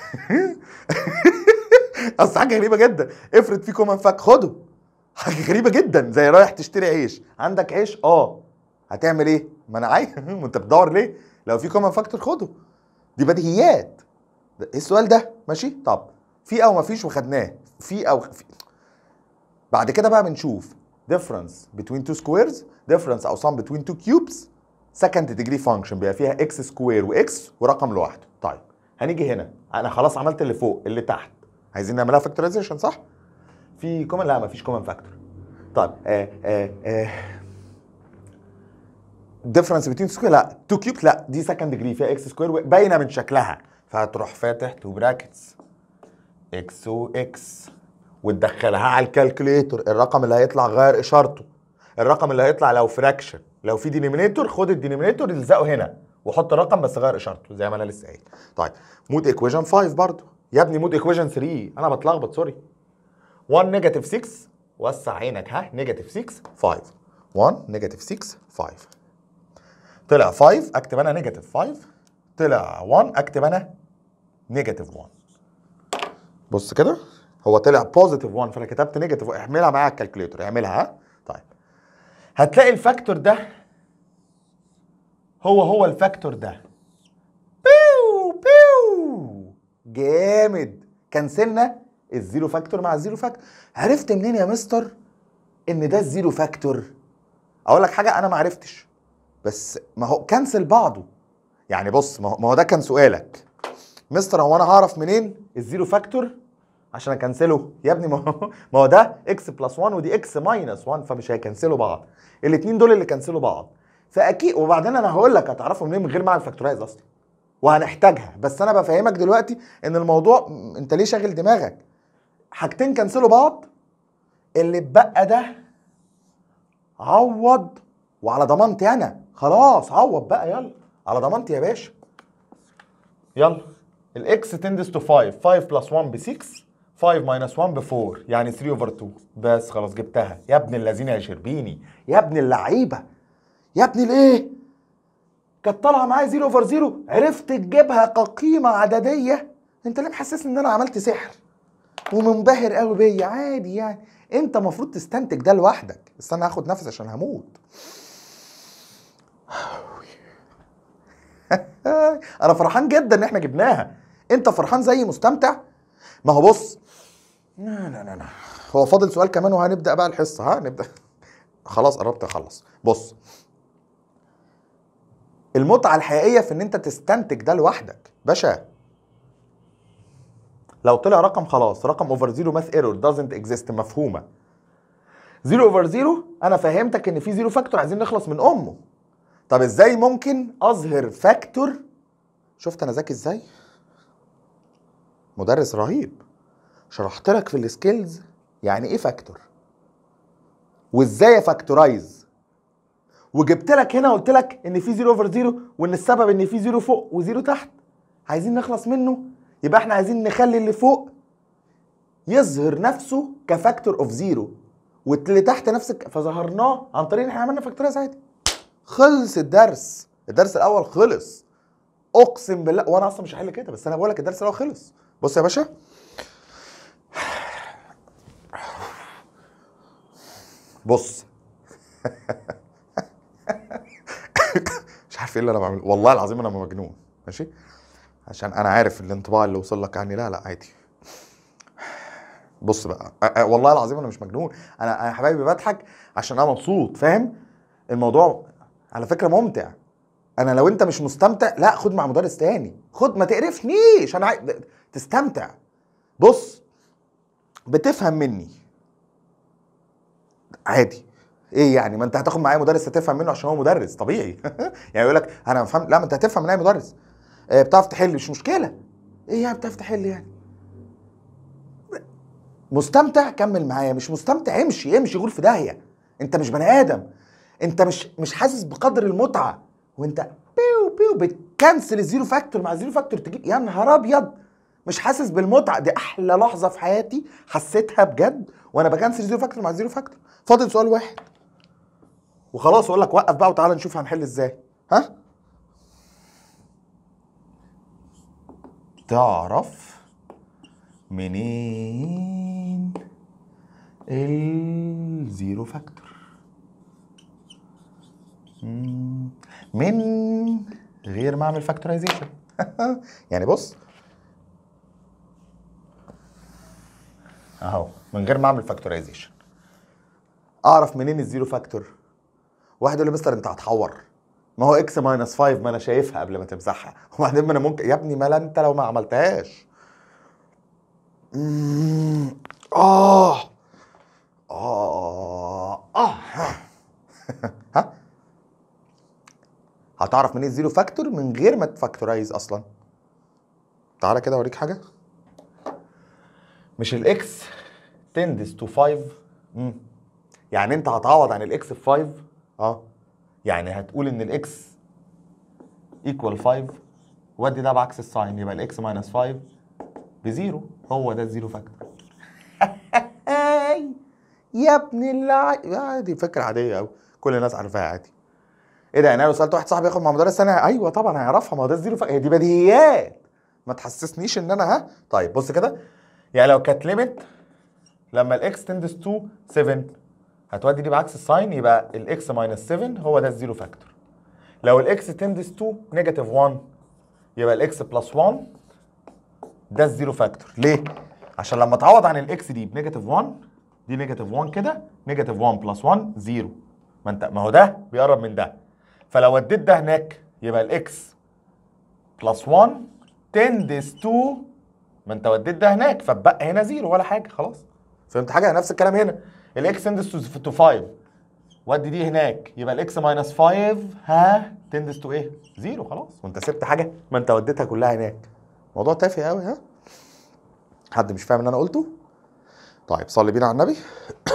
اصل حاجه غريبه جدا افرض في كومن فاك خده حاجه غريبه جدا زي رايح تشتري عيش عندك عيش اه هتعمل ايه ما انا عايز انت بتدور ليه لو في كومن فاكتور خده دي بديهيات ايه السؤال ده ماشي طب في او ما فيش وخدناه في او في. بعد كده بقى بنشوف difference between two squares difference او sum between two cubes second degree function بيبقى فيها x سكوير واكس ورقم لوحده طيب هنيجي هنا انا خلاص عملت اللي فوق اللي تحت عايزين نعملها فاكتورايزيشن صح في كومن لا مفيش كومن فاكتور طيب آه آه آه ديفرنس بين سكوير لا 2 كيوب لا دي سكند ديجري فيها اكس سكوير باينه من شكلها فهتروح فاتح تو براكتس اكس و اكس وتدخلها على الكالكوليتور الرقم اللي هيطلع غير اشارته الرقم اللي هيطلع لو فراكشن لو في دينيمينيتور خد الدينيمينيتور الزقه هنا وحط الرقم بس غير اشارته زي ما انا لسه قايل طيب مود ايكويشن 5 برضو يا ابني مود ايكويشن 3 انا بتلخبط سوري 1 نيجاتيف 6 وسع عينك ها نيجاتيف 6 5 1 نيجاتيف 6 5 طلع 5 اكتب انا نيجاتيف 5 طلع 1 اكتب انا نيجاتيف 1 بص كده هو طلع بوزيتيف 1 فانا كتبت نيجاتيف اعملها معايا الكالكوليتور اعملها ها طيب هتلاقي الفاكتور ده هو هو الفاكتور ده بيو بيو جامد كنسلنا الزيرو فاكتور مع الزيرو فاكتور عرفت منين يا مستر ان ده الزيرو فاكتور اقول لك حاجه انا ما عرفتش بس ما هو كنسل بعضه يعني بص ما هو ده كان سؤالك مستر هو انا هعرف منين الزيرو فاكتور عشان اكنسله يا ابني ما هو ما هو ده اكس بلس 1 ودي اكس ماينس 1 فمش هيكنسلوا بعض الاثنين دول اللي كنسلوا بعض فاكيد وبعدين انا هقول لك هتعرفوا منين من غير مع الفاكتورايز اصلا وهنحتاجها بس انا بفهمك دلوقتي ان الموضوع انت ليه شاغل دماغك حاجتين كنسلوا بعض اللي اتبقى ده عوض وعلى ضمانتي انا خلاص عوض بقى يلا على ضمانتي يا باشا يلا الاكس تندس تو 5 5 بلس 1 ب 6 5 ماينس 1 ب 4 يعني 3 اوفر 2 بس خلاص جبتها يا ابن الذين يا شربيني يا ابن اللعيبه يا ابن الايه كانت طالعه معايا 0 اوفر 0 عرفت تجيبها كقيمه عدديه انت ليه محسسني ان انا عملت سحر ومنبهر قوي بيا عادي يعني انت المفروض تستنتج ده لوحدك استنى اخد نفس عشان هموت انا فرحان جدا ان احنا جبناها انت فرحان زي مستمتع ما هو بص لا لا لا لا هو فاضل سؤال كمان وهنبدا بقى الحصه ها نبدا خلاص قربت اخلص بص المتعه الحقيقيه في ان انت تستنتج ده لوحدك باشا لو طلع رقم خلاص رقم اوفر زيرو ماث ايرور دازنت اكزيست مفهومه زيرو اوفر زيرو انا فهمتك ان في زيرو فاكتور عايزين نخلص من امه طب ازاي ممكن اظهر فاكتور شفت انا ذكي ازاي مدرس رهيب شرحت لك في السكيلز يعني ايه فاكتور وازاي افاكتورايز وجبت لك هنا قلت لك ان في زيرو اوفر زيرو وان السبب ان في زيرو فوق وزيرو تحت عايزين نخلص منه يبقى احنا عايزين نخلي اللي فوق يظهر نفسه كفاكتور اوف زيرو واللي تحت نفسك فظهرناه عن طريق ان احنا عملنا فاكتورايز عادي خلص الدرس الدرس الاول خلص اقسم بالله وانا اصلا مش هحل كده بس انا بقول لك الدرس الاول خلص بص يا باشا بص مش عارف ايه اللي انا بعمله والله العظيم انا مجنون ماشي عشان انا عارف الانطباع اللي وصل لك عني لا لا عادي بص بقى أ- أ- والله العظيم انا مش مجنون انا انا يا حبايبي بضحك عشان انا مبسوط فاهم الموضوع على فكره ممتع انا لو انت مش مستمتع لا خد مع مدرس تاني خد ما تقرفنيش انا عايز تستمتع بص بتفهم مني عادي ايه يعني ما انت هتاخد معايا مدرس هتفهم منه عشان هو مدرس طبيعي يعني يقول لك انا فاهم لا ما انت هتفهم من اي مدرس آه، بتعرف تحل مش مشكله ايه يعني بتعرف تحل يعني مستمتع كمل معايا مش مستمتع امشي امشي غور في داهيه انت مش بني ادم انت مش مش حاسس بقدر المتعه وانت بيو بيو بتكنسل الزيرو فاكتور مع الزيرو فاكتور تجيب يا نهار ابيض مش حاسس بالمتعه دي احلى لحظه في حياتي حسيتها بجد وانا بكنسل زيرو فاكتور مع زيرو فاكتور فاضل سؤال واحد وخلاص اقول لك وقف بقى وتعالى نشوف هنحل ازاي ها تعرف منين الزيرو فاكتور مم، من غير ما اعمل فاكتورايزيشن يعني بص اهو من غير ما اعمل فاكتورايزيشن اعرف منين الزيرو فاكتور واحد يقول لي مستر انت هتحور ما هو اكس ماينس 5 ما انا شايفها قبل ما تمسحها وبعدين ما انا ممكن يا ابني ما لا انت لو ما عملتهاش مم، اه اه اه ها هتعرف منين الزيرو فاكتور من غير ما تفاكتورايز اصلا تعالى كده اوريك حاجه مش الاكس تندس تو 5 مم. يعني انت هتعوض عن الاكس ب 5 اه يعني هتقول ان الاكس ايكوال 5 ودي ده بعكس الساين يبقى الاكس ماينس 5 بزيرو هو ده الزيرو فاكتور يا ابن اللعيب عادي فكره عاديه قوي كل الناس عارفاها عادي ايه ده يعني انا لو سالت واحد صاحبي ياخد مع مدرس انا ايوه طبعا هيعرفها ما هو ده الزيرو فاكتور هي دي بديهيات ما تحسسنيش ان انا ها طيب بص كده يعني لو كانت ليميت لما الاكس تندس تو 7 هتودي دي بعكس الساين يبقى الاكس ماينس 7 هو ده الزيرو فاكتور لو الاكس تندس تو نيجاتيف 1 يبقى الاكس بلس 1 ده الزيرو فاكتور ليه؟ عشان لما تعوض عن الاكس دي بنيجاتيف 1 دي نيجاتيف 1 كده نيجاتيف 1 بلس 1 0 ما انت ما هو ده بيقرب من ده فلو وديت ده هناك يبقى الاكس بلس 1 تندس تو ما انت وديت ده هناك فبقى هنا زيرو ولا حاجه خلاص فهمت حاجه نفس الكلام هنا الاكس تندس تو 5 ودي دي هناك يبقى الاكس ماينس 5 ها تندس تو ايه؟ زيرو خلاص وانت سبت حاجه ما انت وديتها كلها هناك موضوع تافه قوي ها حد مش فاهم اللي انا قلته طيب صلي بينا على النبي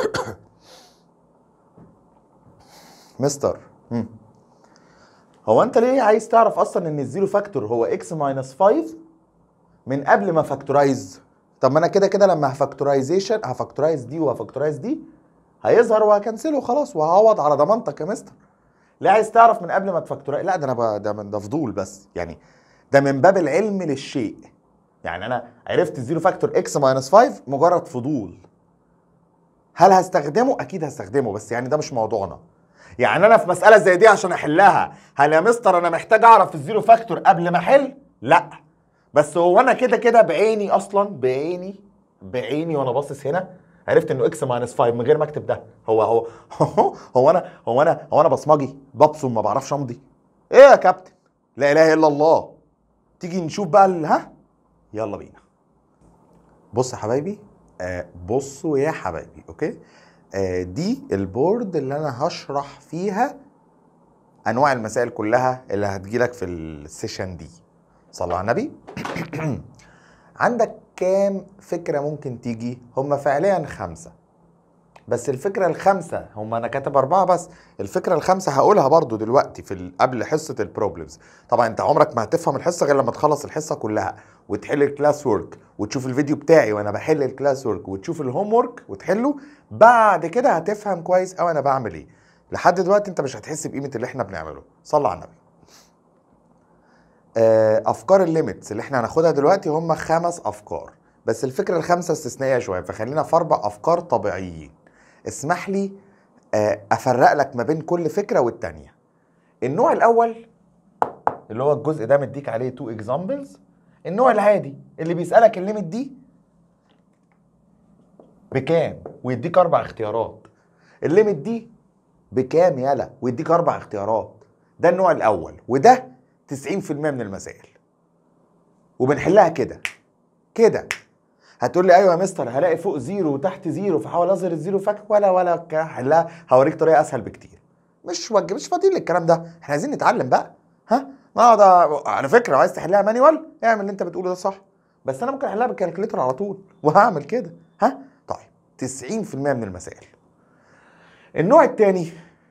مستر مم. هو انت ليه عايز تعرف اصلا ان الزيرو فاكتور هو اكس ماينس 5 من قبل ما فاكتورايز طب ما انا كده كده لما هفاكتورايزيشن هفاكتورايز دي وهفاكتورايز دي هيظهر وهكنسله خلاص وهعوض على ضمانتك يا مستر لا عايز تعرف من قبل ما تفاكتورايز لا ده انا ب... ده من ده فضول بس يعني ده من باب العلم للشيء يعني انا عرفت الزيرو فاكتور اكس ماينس 5 مجرد فضول هل هستخدمه اكيد هستخدمه بس يعني ده مش موضوعنا يعني انا في مساله زي دي عشان احلها هل يا مستر انا محتاج اعرف الزيرو فاكتور قبل ما احل لا بس هو انا كده كده بعيني اصلا بعيني بعيني وانا باصص هنا عرفت انه اكس ماينس 5 من غير ما اكتب ده هو هو هو انا هو انا هو انا بصمجي ببصم ما بعرفش امضي ايه يا كابتن لا اله الا الله تيجي نشوف بقى ال- ها يلا بينا بص يا حبايبي آه بصوا يا حبايبي اوكي آه دي البورد اللي انا هشرح فيها انواع المسائل كلها اللي هتجيلك في السيشن دي صلوا على النبي عندك كام فكره ممكن تيجي هم فعليا خمسه بس الفكره الخامسه هم انا كاتب اربعه بس الفكره الخامسه هقولها برضو دلوقتي في ال- قبل حصه البروبلمز طبعا انت عمرك ما هتفهم الحصه غير لما تخلص الحصه كلها وتحل الكلاس ورك وتشوف الفيديو بتاعي وانا بحل الكلاس ورك وتشوف الهوم ورك وتحله بعد كده هتفهم كويس قوي انا بعمل ايه لحد دلوقتي انت مش هتحس بقيمه اللي احنا بنعمله صلى على النبي آه، افكار الليميتس اللي احنا هناخدها دلوقتي هم خمس افكار بس الفكره الخامسه استثنائيه شويه فخلينا في اربع افكار طبيعيين اسمح لي آه، افرق لك ما بين كل فكره والتانيه النوع الاول اللي هو الجزء ده مديك عليه تو اكزامبلز النوع العادي اللي بيسالك الليميت دي بكام ويديك اربع اختيارات الليميت دي بكام يالا ويديك اربع اختيارات ده النوع الاول وده 90% من المسائل وبنحلها كده كده هتقول لي ايوه يا مستر هلاقي فوق زيرو وتحت زيرو فحاول اظهر الزيرو فك ولا ولا ك- هحلها هوريك طريقه اسهل بكتير مش وج... مش فاضيين للكلام ده احنا عايزين نتعلم بقى ها نقعد أ- على فكره لو عايز تحلها مانيوال اعمل اللي انت بتقوله ده صح بس انا ممكن احلها بالكالكوليتر على طول وهعمل كده ها طيب 90% من المسائل النوع الثاني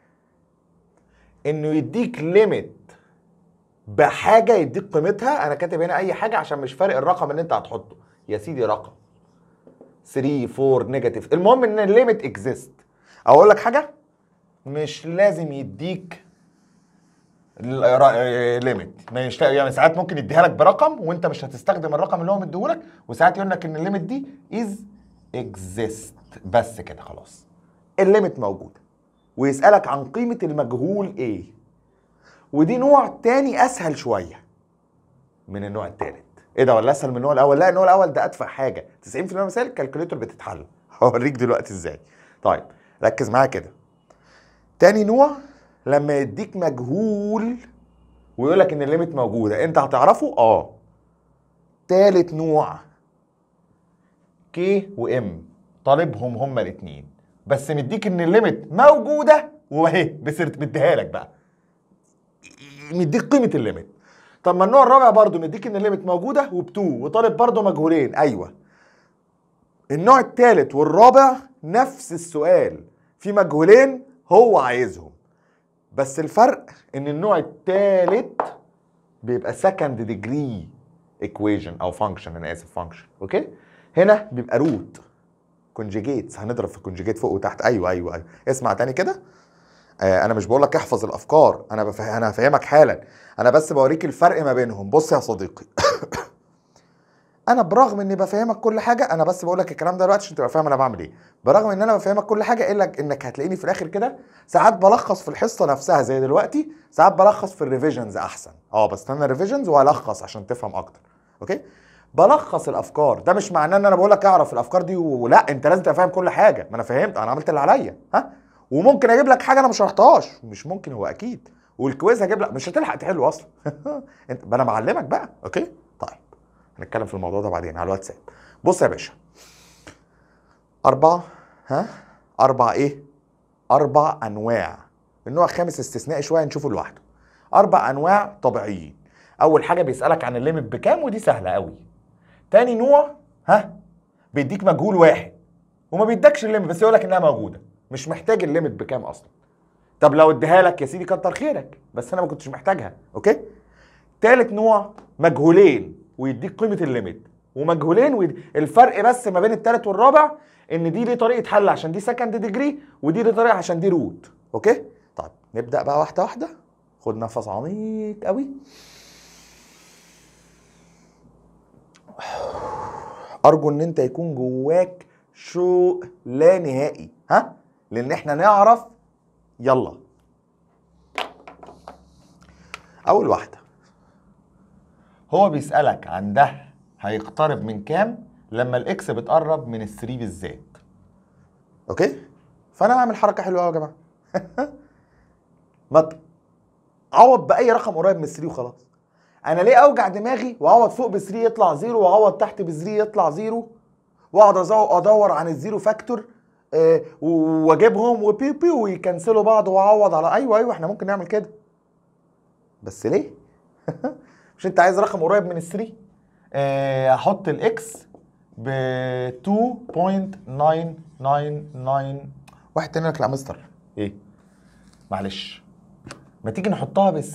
انه يديك ليميت بحاجه يديك قيمتها انا كاتب هنا اي حاجه عشان مش فارق الرقم اللي انت هتحطه يا سيدي رقم 3 4 نيجاتيف المهم ان الليميت اكزيست اقول لك حاجه مش لازم يديك ليميت مش يعني ساعات ممكن يديها لك برقم وانت مش هتستخدم الرقم اللي هو مديهولك وساعات يقول لك ان الليميت دي از اكزيست بس كده خلاص الليميت موجوده ويسالك عن قيمه المجهول ايه ودي نوع تاني اسهل شويه من النوع التالت ايه ده ولا اسهل من النوع الاول لا النوع الاول ده ادفع حاجه 90% من المسائل الكالكوليتر بتتحل هوريك دلوقتي ازاي طيب ركز معايا كده تاني نوع لما يديك مجهول ويقول لك ان الليميت موجوده انت هتعرفه اه تالت نوع كي وام طالبهم هما الاثنين بس مديك ان الليميت موجوده واهي بسرت مديها لك بقى مديك قيمه الليميت طب ما النوع الرابع برضو مديك ان الليميت موجوده وبتو وطالب برضو مجهولين ايوه النوع الثالث والرابع نفس السؤال في مجهولين هو عايزهم بس الفرق ان النوع الثالث بيبقى سكند ديجري ايكويشن او فانكشن انا اسف فانكشن اوكي هنا بيبقى روت كونجيجيتس هنضرب في كونجيجيت فوق وتحت ايوه ايوه ايوه اسمع تاني كده آه انا مش بقول لك احفظ الافكار انا بفه... انا هفهمك حالا انا بس بوريك الفرق ما بينهم بص يا صديقي انا برغم اني بفهمك كل حاجه انا بس بقول لك الكلام ده دلوقتي عشان تبقى فاهم انا بعمل ايه برغم ان انا بفهمك كل حاجه الا انك هتلاقيني في الاخر كده ساعات بلخص في الحصه نفسها زي دلوقتي ساعات بلخص في الريفيجنز احسن اه بستنى الريفيجنز والخص عشان تفهم اكتر اوكي بلخص الافكار ده مش معناه ان انا بقول لك اعرف الافكار دي ولا انت لازم تبقى فاهم كل حاجه ما انا فهمت انا عملت اللي عليا ها وممكن اجيب لك حاجه انا ما شرحتهاش مش ممكن هو اكيد والكويز هجيب لك مش هتلحق تحله اصلا انت ما انا معلمك بقى اوكي طيب هنتكلم في الموضوع ده بعدين على الواتساب بص يا باشا أربعة ها أربع إيه؟ أربع أنواع النوع الخامس استثنائي شوية نشوفه لوحده أربع أنواع طبيعيين أول حاجة بيسألك عن الليميت بكام ودي سهلة قوي تاني نوع ها بيديك مجهول واحد وما بيدكش الليميت بس يقول لك انها موجوده مش محتاج الليميت بكام اصلا طب لو اديها لك يا سيدي كتر خيرك بس انا ما كنتش محتاجها اوكي تالت نوع مجهولين ويديك قيمه الليميت ومجهولين والفرق بس ما بين التالت والرابع ان دي ليه طريقه حل عشان دي سكند ديجري ودي ليه طريقه عشان دي روت اوكي طيب نبدا بقى واحده واحده خد نفس عميق قوي ارجو ان انت يكون جواك شوق لا نهائي ها لان احنا نعرف يلا اول واحده هو بيسالك عن ده هيقترب من كام لما الاكس بتقرب من الثري بالذات اوكي فانا هعمل حركه حلوه قوي يا جماعه ما ت- عوض باي رقم قريب من الثري وخلاص انا ليه اوجع دماغي واعوض فوق ب 3 يطلع زيرو واعوض تحت ب 3 يطلع زيرو واقعد أزو- ادور عن الزيرو فاكتور آه، و- واجيبهم وبي بي ويكنسلوا بعض واعوض على ايوه ايوه احنا ممكن نعمل كده بس ليه؟ مش انت عايز رقم قريب من الثري آه، احط الاكس ب 2.999 واحد تاني لك لا مستر ايه معلش ما تيجي نحطها ب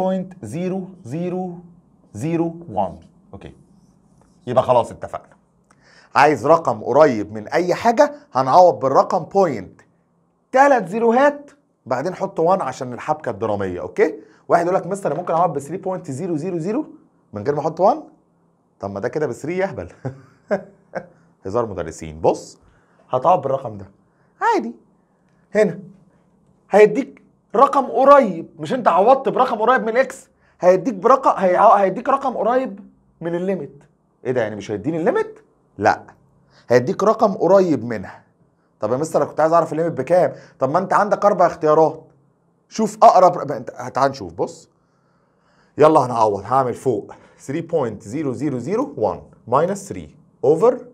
3.0001 اوكي يبقى خلاص اتفقنا عايز رقم قريب من اي حاجه هنعوض بالرقم بوينت ثلاث زيروهات بعدين حط 1 عشان الحبكه الدراميه اوكي واحد يقول لك مستر أنا ممكن اعوض ب 3.000 من غير ما احط 1 طب ما ده كده ب 3 يهبل هزار مدرسين بص هتعوض بالرقم ده عادي هنا هيديك رقم قريب مش انت عوضت برقم قريب من الاكس هيديك برقم هي... هيديك رقم قريب من الليميت ايه ده يعني مش هيديني الليميت لا هيديك رقم قريب منها طب يا مستر انا كنت عايز اعرف الليميت بكام طب ما انت عندك اربع اختيارات شوف اقرب انت تعال نشوف بص يلا هنعوض هعمل فوق 3.0001 ماينس 3 اوفر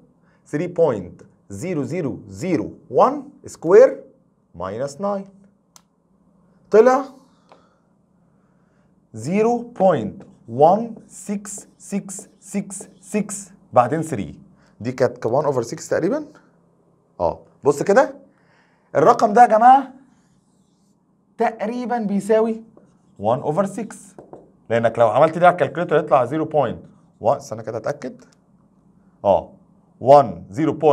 3.0001 سكوير ماينس 9 طلع 0.16666 بعدين 3 دي كانت 1 اوفر 6 تقريبا اه بص كده الرقم ده يا جماعه تقريبا بيساوي 1 اوفر 6 لانك لو عملت دي على الكالكوليتر يطلع 0.1 استنى كده اتاكد اه 1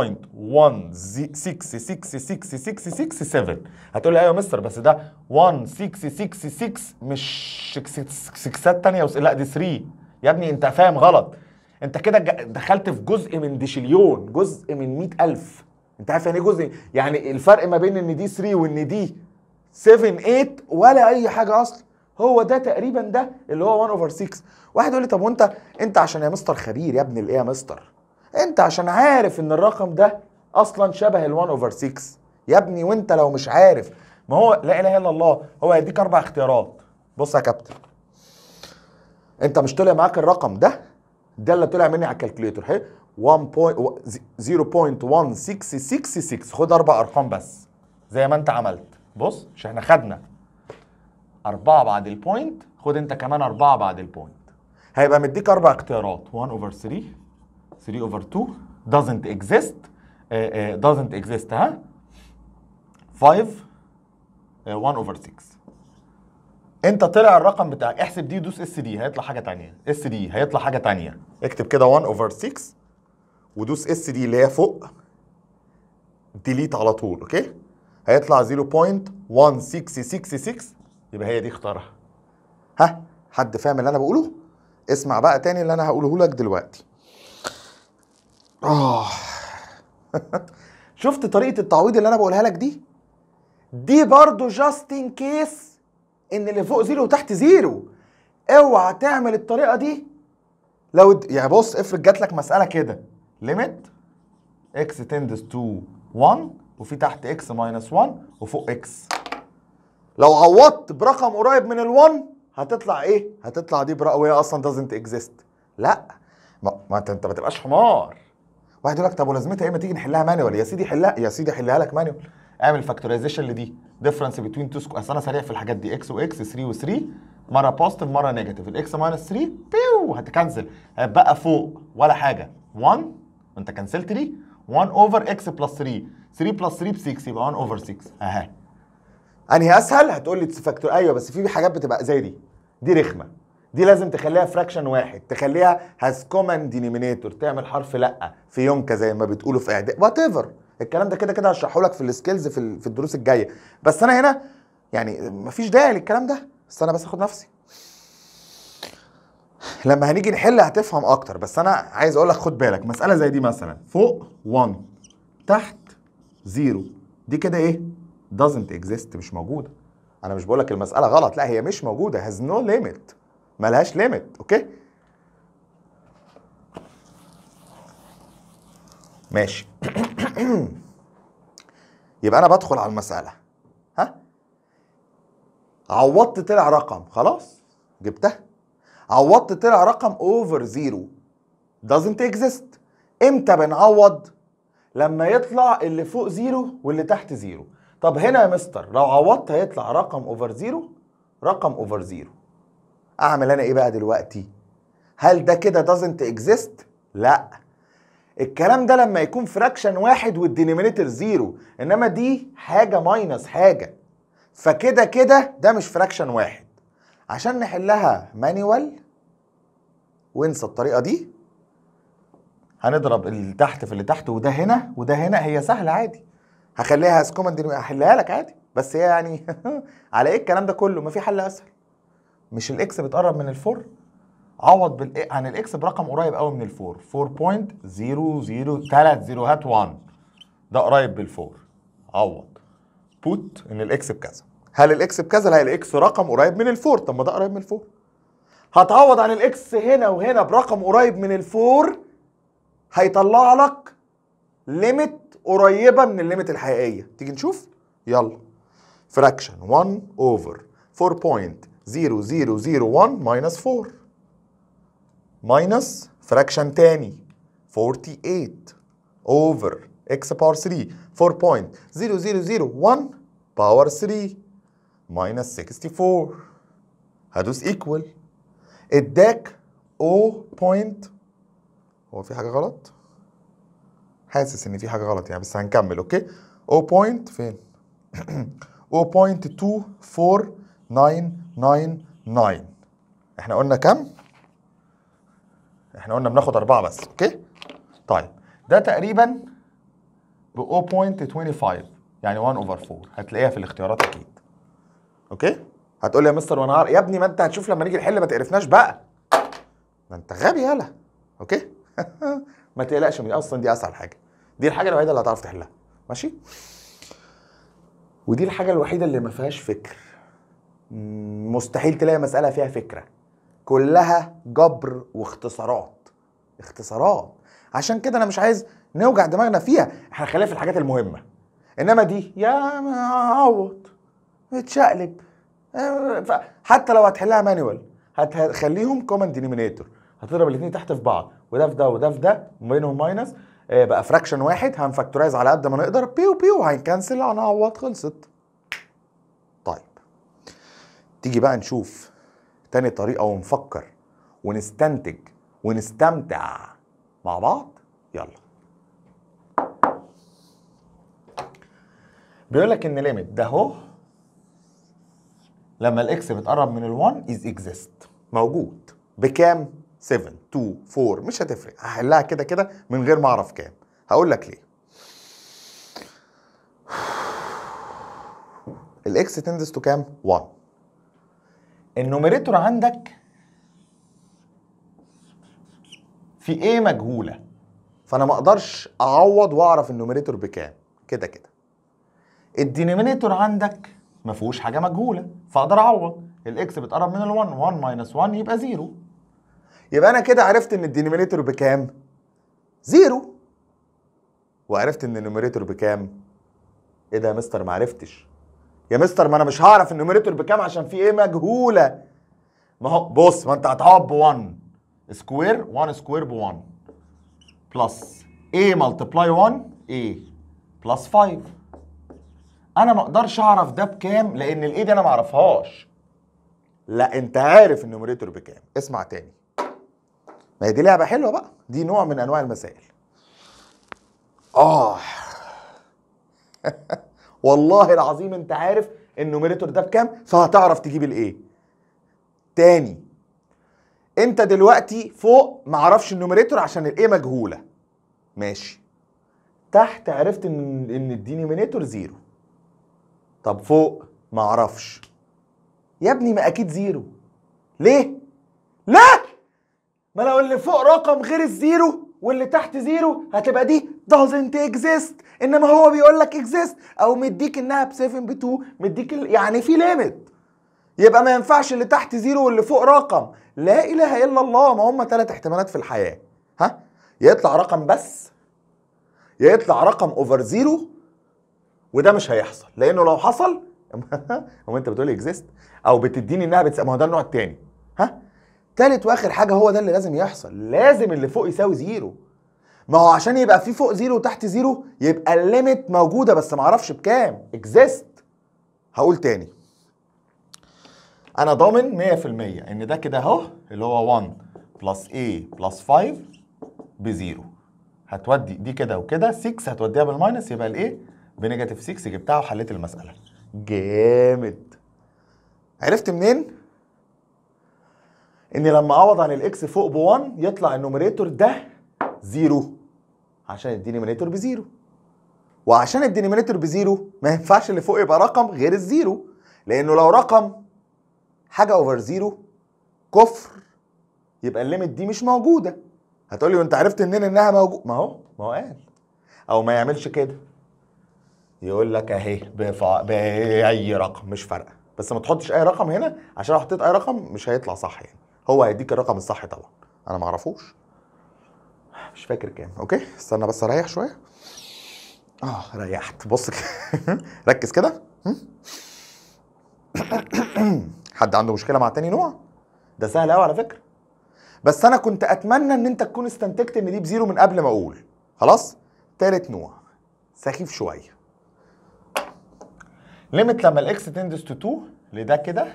0.1666667 هتقول لي ايوه يا مستر بس ده 1666 مش سكسات تانية وس... لا دي 3 يا ابني انت فاهم غلط انت كده ج- دخلت في جزء من ديشليون جزء من 100000 انت عارف يعني ايه جزء يعني الفرق ما بين ان دي 3 وان دي 7 8 ولا اي حاجه اصلا هو ده تقريبا ده اللي هو 1 اوفر 6 واحد يقول لي طب وانت انت عشان يا مستر خبير يا ابن الايه يا مستر انت عشان عارف ان الرقم ده اصلا شبه ال 1 اوفر 6 يا ابني وانت لو مش عارف ما هو لا اله الا الله هو هيديك اربع اختيارات بص يا كابتن انت مش طلع معاك الرقم ده ده اللي طلع مني على الكالكوليتر حلو 1.0.1666 خد اربع ارقام بس زي ما انت عملت بص مش احنا خدنا أربعة بعد البوينت خد أنت كمان أربعة بعد البوينت هيبقى مديك أربع اختيارات 1 over 3 3 over 2 doesn't exist uh, uh, doesn't exist ها 5 uh, 1 over 6 انت طلع الرقم بتاعك احسب دي دوس اس دي هيطلع حاجه تانية اس دي هيطلع حاجه تانية اكتب كده 1 over 6 ودوس اس دي اللي هي فوق ديليت على طول اوكي هيطلع 0.1666 يبقى هي دي اختارها ها حد فاهم اللي انا بقوله اسمع بقى تاني اللي انا هقوله لك دلوقتي اه شفت طريقه التعويض اللي انا بقولها لك دي دي برضو جاست ان كيس ان اللي فوق زيرو وتحت زيرو اوعى تعمل الطريقه دي لو د- يعني بص افرض جات لك مساله كده ليميت x tends to 1 وفي تحت x minus 1 وفوق x لو عوضت برقم قريب من ال1 هتطلع ايه؟ هتطلع دي برقم وهي اصلا doesn't exist لا ما, ما انت انت ما تبقاش حمار واحد يقول لك طب ولازمتها ايه ما تيجي نحلها مانوال يا سيدي حلها يا سيدي حلها لك مانوال اعمل فاكتورايزيشن لدي ديفرنس بين تو سكوير اصل انا سريع في الحاجات دي اكس واكس 3 و3 مره بوزيتيف مره نيجاتيف الاكس ماينس 3 بيو هتكنسل هيبقى فوق ولا حاجه 1 انت كنسلت دي 1 اوفر اكس بلس 3 3 بلس 3 ب 6 يبقى 1 اوفر 6 اهي انهي اسهل هتقول لي فاكتور ايوه بس في حاجات بتبقى زي دي دي رخمه دي لازم تخليها فراكشن واحد تخليها هاز كومن دينيمينيتور تعمل حرف لا في يونكا زي ما بتقولوا في اعداد وات ايفر الكلام ده كده كده هشرحه لك في السكيلز في, ال- في الدروس الجايه بس انا هنا يعني مفيش داعي للكلام ده بس انا بس اخد نفسي لما هنيجي نحل هتفهم اكتر بس انا عايز اقول لك خد بالك مساله زي دي مثلا فوق 1 تحت 0 دي كده ايه doesn't exist مش موجوده انا مش بقول لك المساله غلط لا هي مش موجوده has no limit ملهاش ليميت اوكي ماشي يبقى انا بدخل على المساله ها عوضت طلع رقم خلاص جبتها عوضت طلع رقم اوفر زيرو doesn't exist امتى بنعوض لما يطلع اللي فوق زيرو واللي تحت زيرو طب هنا يا مستر لو عوضت هيطلع رقم اوفر زيرو رقم اوفر زيرو اعمل انا ايه بقى دلوقتي هل ده كده doesn't exist لا الكلام ده لما يكون فراكشن واحد والدينومينيتور زيرو انما دي حاجه ماينس حاجه فكده كده ده مش فراكشن واحد عشان نحلها مانيوال وانسى الطريقه دي هنضرب اللي تحت في اللي تحت وده هنا وده هنا هي سهله عادي هخليها سكومن دي احلها لك عادي بس هي يعني على ايه الكلام ده كله ما في حل اسهل مش الاكس بتقرب من الفور عوض بال عن الاكس برقم قريب قوي من الفور 4.00 ثلاث زيروهات 1 ده قريب بالفور عوض بوت ان الاكس بكذا هل الاكس بكذا لا الاكس رقم قريب من الفور طب ما ده قريب من الفور هتعوض عن الاكس هنا وهنا برقم قريب من الفور هيطلع لك ليميت قريبه من الليميت الحقيقيه تيجي نشوف يلا فراكشن 1 اوفر 4.0001 ماينس 4 ماينس فراكشن تاني 48 اوفر اكس باور 3 4.0001 باور 3 ماينس 64 هدوس ايكوال اداك 0 بوينت هو في حاجه غلط حاسس ان في حاجه غلط يعني بس هنكمل اوكي 0 بوينت فين 0.24999 احنا قلنا كام احنا قلنا بناخد أربعة بس اوكي طيب ده تقريبا ب 0.25 يعني 1 اوفر 4 هتلاقيها في الاختيارات اكيد اوكي هتقول لي يا مستر وانا عارف- يا ابني ما انت هتشوف لما نيجي نحل ما تقرفناش بقى ما انت غبي يالا اوكي ما تقلقش من دي اصلا دي اسهل حاجه دي الحاجه الوحيده اللي هتعرف تحلها ماشي ودي الحاجه الوحيده اللي ما فيهاش فكر مم، مستحيل تلاقي مساله فيها فكره كلها جبر واختصارات اختصارات عشان كده انا مش عايز نوجع دماغنا فيها احنا خلينا في الحاجات المهمه انما دي يا ما عوض اتشقلب اه، ف- حتى لو هتحلها مانوال هتخليهم كومن دينومينيتور هتضرب الاثنين تحت في بعض وده في ده وده في ده بينهم ماينس اه، بقى فراكشن واحد هنفاكتورايز على قد ما نقدر بيو بيو هنكنسل هنعوض خلصت طيب تيجي بقى نشوف تاني طريقة ونفكر ونستنتج ونستمتع مع بعض يلا بيقول لك ان ليميت ده اهو لما الاكس بتقرب من ال1 از اكزيست موجود بكام 7 2 4 مش هتفرق هحلها كده كده من غير ما اعرف كام هقول لك ليه الاكس تندس تو كام 1 النوميريتور عندك في ايه مجهوله فانا ما اقدرش اعوض واعرف النوميريتور بكام كده كده الدينومينيتور عندك ما فيهوش حاجه مجهوله فاقدر اعوض الاكس بتقرب من ال1 1 ماينس 1 يبقى 0 يبقى انا كده عرفت ان الدينومينيتور بكام 0 وعرفت ان النوميريتور بكام ايه ده يا مستر ما عرفتش يا مستر ما انا مش هعرف النوميريتور بكام عشان في ايه مجهوله ما هو بص ما انت هتعوض ب 1 سكوير 1 سكوير ب 1 بلس a ملتبلاي 1 a بلس 5 انا ما اقدرش اعرف ده بكام لان الاي دي انا ما اعرفهاش لا انت عارف النوميريتور بكام اسمع تاني ما هي دي لعبه حلوه بقى دي نوع من انواع المسائل اه والله العظيم انت عارف النوميريتور ده بكام فهتعرف تجيب الايه تاني انت دلوقتي فوق معرفش النوميريتور عشان الايه مجهوله ماشي تحت عرفت ان ان الدينومينيتور زيرو طب فوق معرفش يا ابني ما اكيد زيرو ليه لا ما لو اللي فوق رقم غير الزيرو واللي تحت زيرو هتبقى دي doesn't exist انما هو بيقول لك exist او مديك انها ب 7 ب 2 مديك ال- يعني في ليميت يبقى ما ينفعش اللي تحت زيرو واللي فوق رقم لا اله الا الله ما هم ثلاث احتمالات في الحياه ها يا يطلع رقم بس يا يطلع رقم اوفر زيرو وده مش هيحصل لانه لو حصل هو انت بتقول اكزيست او بتديني انها بتس... ما هو ده النوع التاني ها تالت واخر حاجه هو ده اللي لازم يحصل لازم اللي فوق يساوي زيرو ما هو عشان يبقى في فوق زيرو وتحت زيرو يبقى الليميت موجوده بس ما اعرفش بكام اكزيست هقول تاني انا ضامن 100% ان ده كده اهو اللي هو 1 بلس a بلس 5 بزيرو هتودي دي كده وكده 6 هتوديها بالماينس يبقى الايه بنيجاتيف 6 جبتها وحليت المساله جامد عرفت منين ان لما اعوض عن الاكس فوق ب 1 يطلع النوميريتور ده زيرو عشان الدينومينيتور بزيرو وعشان الدينومينيتور بزيرو ما ينفعش اللي فوق يبقى رقم غير الزيرو لانه لو رقم حاجه اوفر زيرو كفر يبقى الليميت دي مش موجوده هتقولي وانت عرفت منين انها موجوده ما هو ما هو قال او ما يعملش كده يقول لك اهي بفع... باي رقم مش فارقه بس ما تحطش اي رقم هنا عشان لو حطيت اي رقم مش هيطلع صح يعني هو هيديك الرقم الصح طبعا انا ما اعرفوش مش فاكر كام اوكي استنى بس اريح شويه اه ريحت بص كده ركز كده حد عنده مشكله مع تاني نوع ده سهل قوي على فكره بس انا كنت اتمنى ان انت تكون استنتجت ان دي بزيرو من قبل ما اقول خلاص تالت نوع سخيف شويه ليميت لما الاكس تندس تو 2 لده كده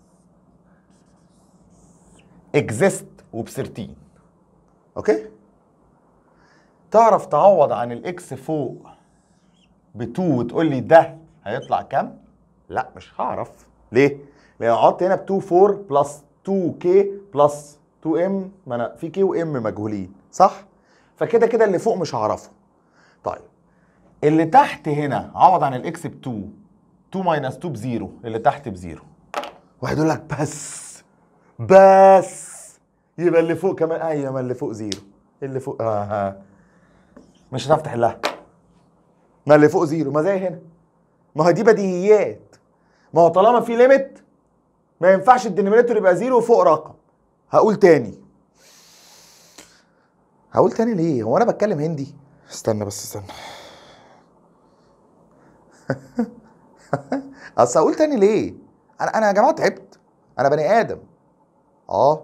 اكزيست وب 13 اوكي تعرف تعوض عن الاكس فوق ب 2 وتقول لي ده هيطلع كام؟ لا مش هعرف ليه؟ لان عوضت هنا ب 2 4 بلس 2 كي بلس 2 ام ما انا في كي وام مجهولين صح؟ فكده كده اللي فوق مش هعرفه طيب اللي تحت هنا عوض عن الاكس ب 2 2 ماينس 2 بزيرو اللي تحت بزيرو واحد يقول لك بس بس يبقى اللي فوق كمان ايوه ما اللي فوق زيرو اللي فوق اه ها. مش هتعرف تحلها ما اللي فوق زيرو ما زي هنا ما هو دي بديهيات ما هو طالما في ليميت ما ينفعش الدينومينيتور يبقى زيرو وفوق رقم هقول تاني هقول تاني ليه هو انا بتكلم هندي استنى بس استنى اصل اقول تاني ليه انا انا يا جماعه تعبت انا بني ادم اه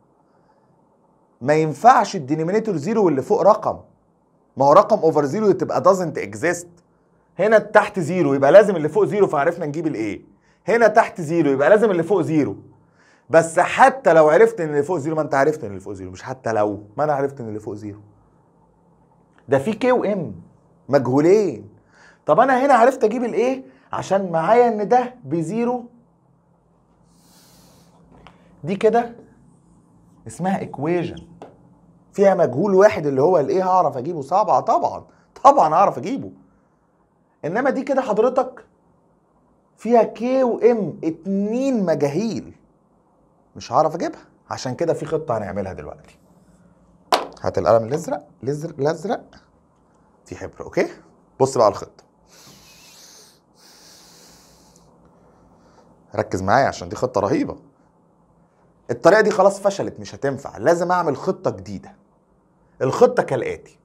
ما ينفعش الدينومينيتور زيرو واللي فوق رقم ما هو رقم اوفر زيرو تبقى doesn't exist هنا تحت زيرو يبقى لازم اللي فوق زيرو فعرفنا نجيب الايه هنا تحت زيرو يبقى لازم اللي فوق زيرو بس حتى لو عرفت ان اللي فوق زيرو ما انت عرفت ان اللي فوق زيرو مش حتى لو ما انا عرفت ان اللي فوق زيرو ده في كي وام مجهولين طب انا هنا عرفت اجيب الايه عشان معايا ان ده بزيرو دي كده اسمها ايكويجن فيها مجهول واحد اللي هو الايه هعرف اجيبه صعب طبعا طبعا هعرف اجيبه انما دي كده حضرتك فيها كي وام اتنين مجاهيل مش هعرف اجيبها عشان كده في خطه هنعملها دلوقتي هات القلم الازرق الازرق الازرق في حبر اوكي بص بقى على الخطه ركز معايا عشان دي خطه رهيبه الطريقه دي خلاص فشلت مش هتنفع لازم اعمل خطه جديده الخطه كالاتي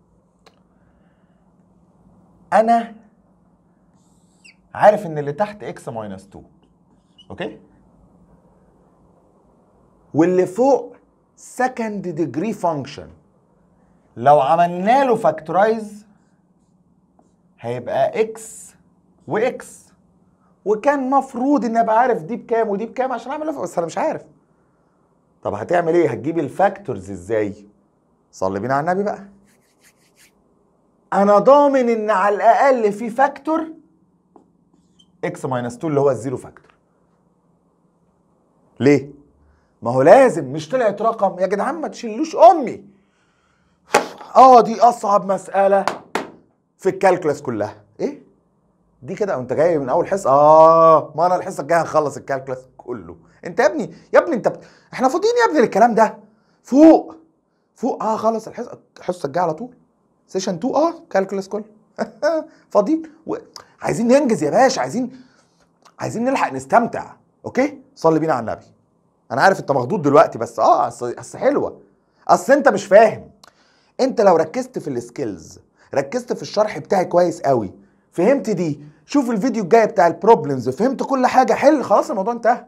انا عارف ان اللي تحت اكس ماينس 2 اوكي واللي فوق سكند ديجري فانكشن لو عملنا له فاكتورايز هيبقى اكس واكس وكان مفروض اني ابقى عارف دي بكام ودي بكام عشان اعمل بس انا مش عارف طب هتعمل ايه هتجيب الفاكتورز ازاي صلي بينا على النبي بقى انا ضامن ان على الاقل في فاكتور اكس ماينس 2 اللي هو الزيرو فاكتور ليه ما هو لازم مش طلعت رقم يا جدعان ما تشيلوش امي اه دي اصعب مساله في الكالكولاس كلها ايه دي كده وانت جاي من اول حصه اه ما انا الحصه الجايه هخلص الكالكولاس كله انت يا ابني يا ابني انت بت... احنا فاضيين يا ابني للكلام ده فوق فوق اه خلص الحصه الحصه الجايه على طول سيشن 2 اه كالكولاس كله فاضيين و... عايزين ننجز يا باشا عايزين عايزين نلحق نستمتع اوكي صلي بينا على النبي انا عارف انت مخضوض دلوقتي بس اه اصل اصل حلوه اصل انت مش فاهم انت لو ركزت في السكيلز ركزت في الشرح بتاعي كويس قوي فهمت دي شوف الفيديو الجاي بتاع البروبلمز فهمت كل حاجه حل خلاص الموضوع انتهى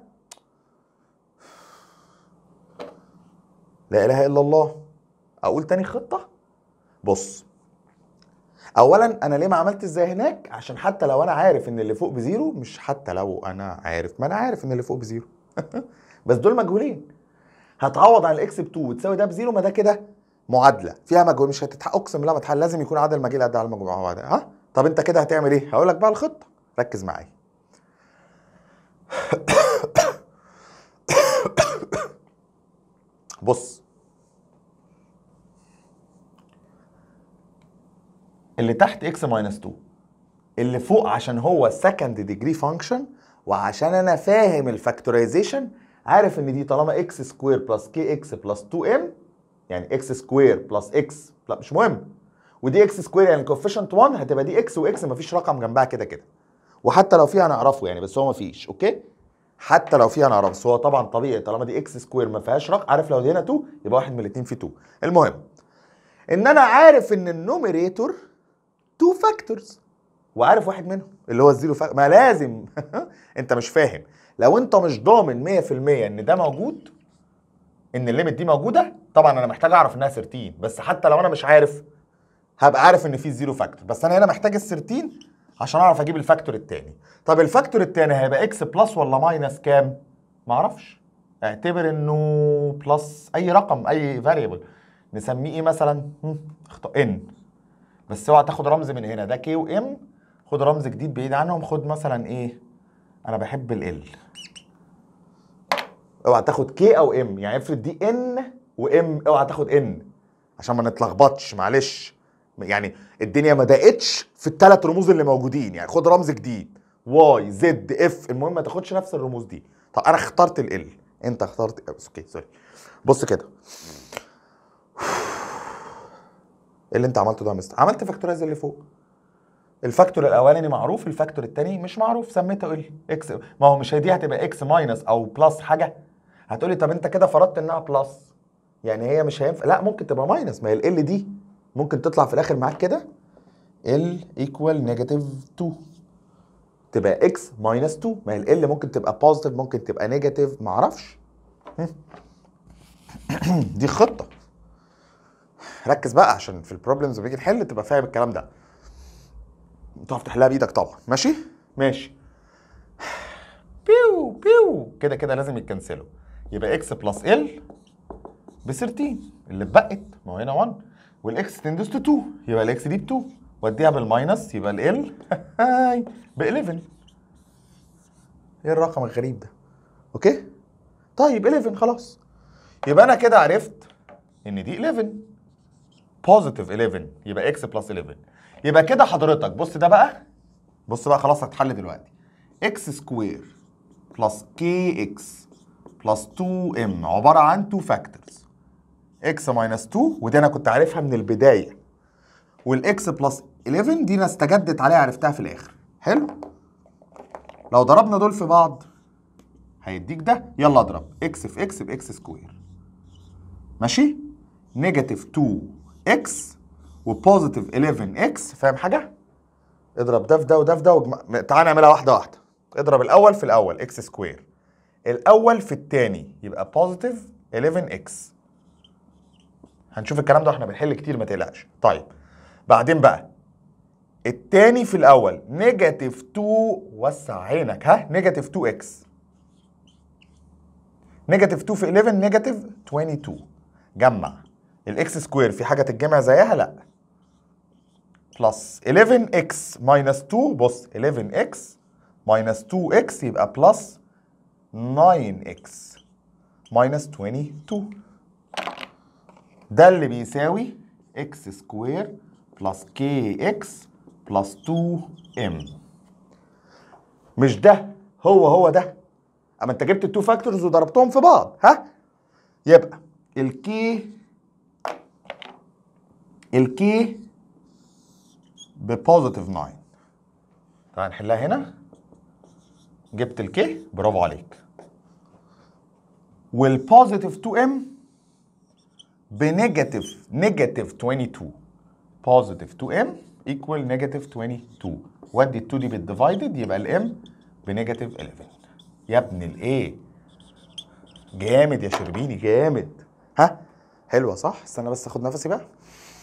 لا اله الا الله اقول تاني خطه بص اولا انا ليه ما عملتش زي هناك عشان حتى لو انا عارف ان اللي فوق بزيرو مش حتى لو انا عارف ما انا عارف ان اللي فوق بزيرو بس دول مجهولين هتعوض عن الاكس ب 2 وتساوي ده بزيرو ما ده كده معادله فيها مجهول مش هتتحقق اقسم بالله ما تحل لازم يكون عدد المجهول قد على المجموع ها طب انت كده هتعمل ايه هقول لك بقى الخطه ركز معايا بص اللي تحت اكس ماينس 2 اللي فوق عشان هو سكند ديجري فانكشن وعشان انا فاهم الفاكتورايزيشن عارف ان دي طالما اكس سكوير بلس كي اكس بلس 2 ام يعني اكس سكوير بلس اكس لا مش مهم ودي اكس سكوير يعني كوفيشنت 1 هتبقى دي اكس واكس مفيش رقم جنبها كده كده وحتى لو فيها هنعرفه يعني بس هو مفيش اوكي حتى لو فيها هنعرفه بس هو طبعا طبيعي طالما دي اكس سكوير ما فيهاش رقم عارف لو دي هنا 2 يبقى واحد من الاثنين في 2 المهم ان انا عارف ان النوميريتور 2 فاكتورز وعارف واحد منهم اللي هو الزيرو فاكتور ما لازم انت مش فاهم لو انت مش ضامن 100% ان ده موجود ان الليميت دي موجوده طبعا انا محتاج اعرف انها 13 بس حتى لو انا مش عارف هبقى عارف ان في زيرو فاكتور بس انا هنا محتاج ال 13 عشان اعرف اجيب الفاكتور الثاني طب الفاكتور الثاني هيبقى اكس بلس ولا ماينس كام ما اعرفش اعتبر انه بلس اي رقم اي فاريبل نسميه ايه مثلا اختار ان بس اوعى تاخد رمز من هنا ده كي وام خد رمز جديد بعيد عنهم خد مثلا ايه انا بحب ال اوعى تاخد كي او ام يعني افرض دي ان وام اوعى تاخد ان عشان ما نتلخبطش معلش يعني الدنيا ما ضاقتش في الثلاث رموز اللي موجودين يعني خد رمز جديد واي زد اف المهم ما تاخدش نفس الرموز دي طب انا اخترت ال انت اخترت بس اوكي سوري بص كده ايه اللي انت عملته ده يا مستر عملت فاكتورايز اللي فوق الفاكتور الاولاني معروف الفاكتور الثاني مش معروف سميته ال اكس ما هو مش هي دي هتبقى اكس ماينس او بلس حاجه هتقولي طب انت كده فرضت انها بلس يعني هي مش هينفع لا ممكن تبقى ماينس ما هي ال دي ممكن تطلع في الاخر معاك كده ال ايكوال نيجاتيف 2 تبقى اكس ماينس 2 ما هي ال ممكن تبقى بوزيتيف ممكن تبقى نيجاتيف ما اعرفش دي خطه ركز بقى عشان في البروبلمز لما نيجي نحل تبقى فاهم الكلام ده تعرف تحلها بايدك طبعا ماشي ماشي بيو بيو كده كده لازم يتكنسلوا يبقى اكس بلس ال ب 13 اللي اتبقت ما هو هنا 1 والاكس تندس تو 2 يبقى الاكس دي ب 2 واديها بالماينس يبقى ال ب 11 ايه الرقم الغريب ده اوكي طيب 11 خلاص يبقى انا كده عرفت ان دي 11 بوزيتيف 11 يبقى اكس بلس 11 يبقى كده حضرتك بص ده بقى بص بقى خلاص هتحل دلوقتي اكس سكوير بلس كي اكس بلس 2 ام عباره عن 2 فاكتورز اكس ماينس 2 ودي انا كنت عارفها من البدايه والاكس بلس 11 دي انا استجدت عليها عرفتها في الاخر حلو لو ضربنا دول في بعض هيديك ده يلا اضرب اكس في اكس باكس سكوير ماشي نيجاتيف 2 اكس وبوزيتيف 11 اكس فاهم حاجه اضرب ده في ده وده في ده وجم... تعال نعملها واحده واحده اضرب الاول في الاول اكس سكوير الاول في الثاني يبقى بوزيتيف 11 اكس هنشوف الكلام ده واحنا بنحل كتير ما تقلقش طيب بعدين بقى التاني في الاول نيجاتيف 2 وسع عينك ها نيجاتيف 2 اكس نيجاتيف 2 في 11 نيجاتيف 22 جمع الاكس سكوير في حاجه تتجمع زيها لا بلس 11 اكس ماينس 2 بص 11 اكس ماينس 2 اكس يبقى بلس 9 اكس ماينس 22 ده اللي بيساوي اكس سكوير بلس كي اكس بلس 2 ام مش ده هو هو ده اما انت جبت التو فاكتورز وضربتهم في بعض ها يبقى الكي الكي ببوزيتيف 9 تعال نحلها هنا جبت الكي برافو عليك والبوزيتيف 2 ام بنيجاتيف نيجاتيف 22 بوزيتيف 2 ام ايكوال نيجاتيف 22 ودي ال 2 دي بالديفايدد يبقى الام بنيجاتيف 11 يا ابن الايه جامد يا شربيني جامد ها حلوه صح استنى بس اخد نفسي بقى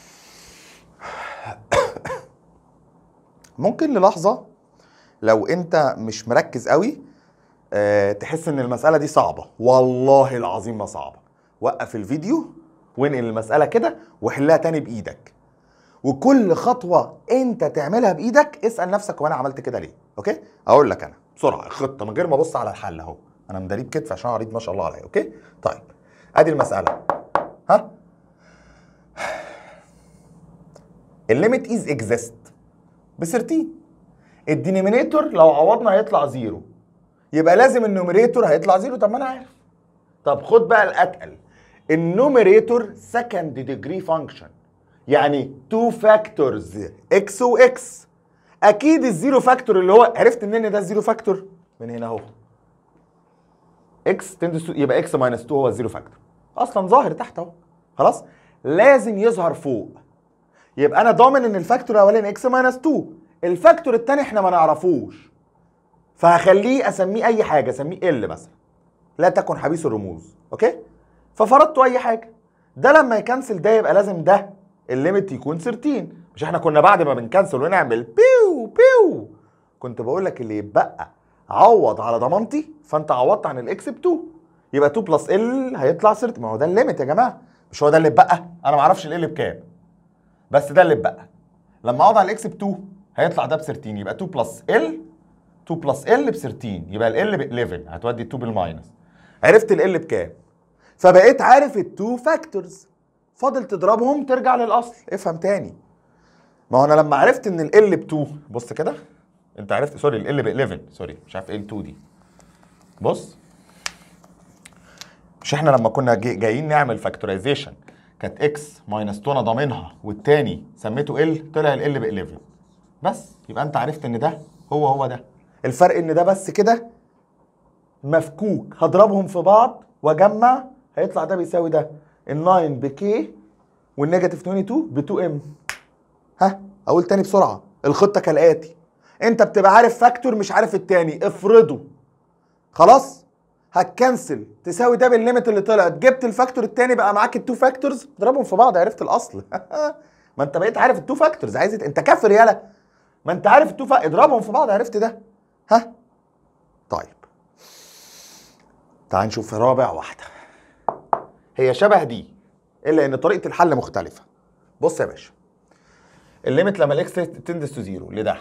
ممكن للحظه لو انت مش مركز قوي أه تحس ان المساله دي صعبه والله العظيم ما صعبه وقف الفيديو وانقل المساله كده وحلها تاني بايدك وكل خطوه انت تعملها بايدك اسال نفسك وانا عملت كده ليه اوكي اقول لك انا بسرعه خطه من غير ما ابص على الحل اهو انا مدريب كتف عشان عريض ما شاء الله عليا اوكي طيب ادي المساله ها الليميت از اكزيست ب 13 الدينيمينيتور لو عوضنا هيطلع زيرو يبقى لازم النوميريتور هيطلع زيرو طب ما انا عارف طب خد بقى الاتقل النوميريتور سكند ديجري فانكشن يعني تو فاكتورز اكس واكس اكيد الزيرو فاكتور اللي هو عرفت منين ده الزيرو فاكتور من هنا اهو اكس تندس يبقى اكس ماينس 2 هو الزيرو فاكتور اصلا ظاهر تحت اهو خلاص لازم يظهر فوق يبقى انا ضامن ان الفاكتور الاولاني اكس ماينس 2 الفاكتور الثاني احنا ما نعرفوش فهخليه اسميه اي حاجه اسميه ال مثلا لا تكن حبيس الرموز اوكي ففرضته اي حاجه ده لما يكنسل ده يبقى لازم ده الليميت يكون 13 مش احنا كنا بعد ما بنكنسل ونعمل بيو بيو كنت بقول لك اللي يتبقى عوض على ضمانتي فانت عوضت عن الاكس ب 2 يبقى 2 بلس ال هيطلع 30 ما هو ده الليميت يا جماعه مش هو ده اللي اتبقى انا ما اعرفش ال بكام بس ده اللي اتبقى لما اعوض على الاكس ب 2 هيطلع ده ب 13 يبقى 2 بلس ال 2 بلس ال ب 13 يبقى ال ب 11 هتودي 2 بالماينس عرفت ال بكام فبقيت عارف التو فاكتورز فاضل تضربهم ترجع للاصل افهم تاني ما هو انا لما عرفت ان ال ب 2 بص كده انت عرفت سوري ال ب 11 سوري مش عارف ايه ال 2 دي بص مش احنا لما كنا جاي جايين نعمل فاكتورايزيشن كانت اكس ماينس 2 انا ضامنها والتاني سميته ال طلع ال ب 11 بس يبقى انت عرفت ان ده هو هو ده الفرق ان ده بس كده مفكوك هضربهم في بعض واجمع هيطلع ده بيساوي ده ال 9 بكي والنيجاتيف 22 ب 2 ام ها اقول تاني بسرعه الخطه كالاتي انت بتبقى عارف فاكتور مش عارف التاني افرضه خلاص هتكنسل تساوي ده بالليميت اللي طلعت جبت الفاكتور التاني بقى معاك التو فاكتورز اضربهم في بعض عرفت الاصل ما انت بقيت عارف التو فاكتورز عايز انت كافر يالا ما انت عارف التو فا... اضربهم في بعض عرفت ده ها طيب تعال نشوف رابع واحده هي شبه دي الا ان طريقه الحل مختلفه بص يا باشا الليميت لما الاكس تندس تو زيرو لده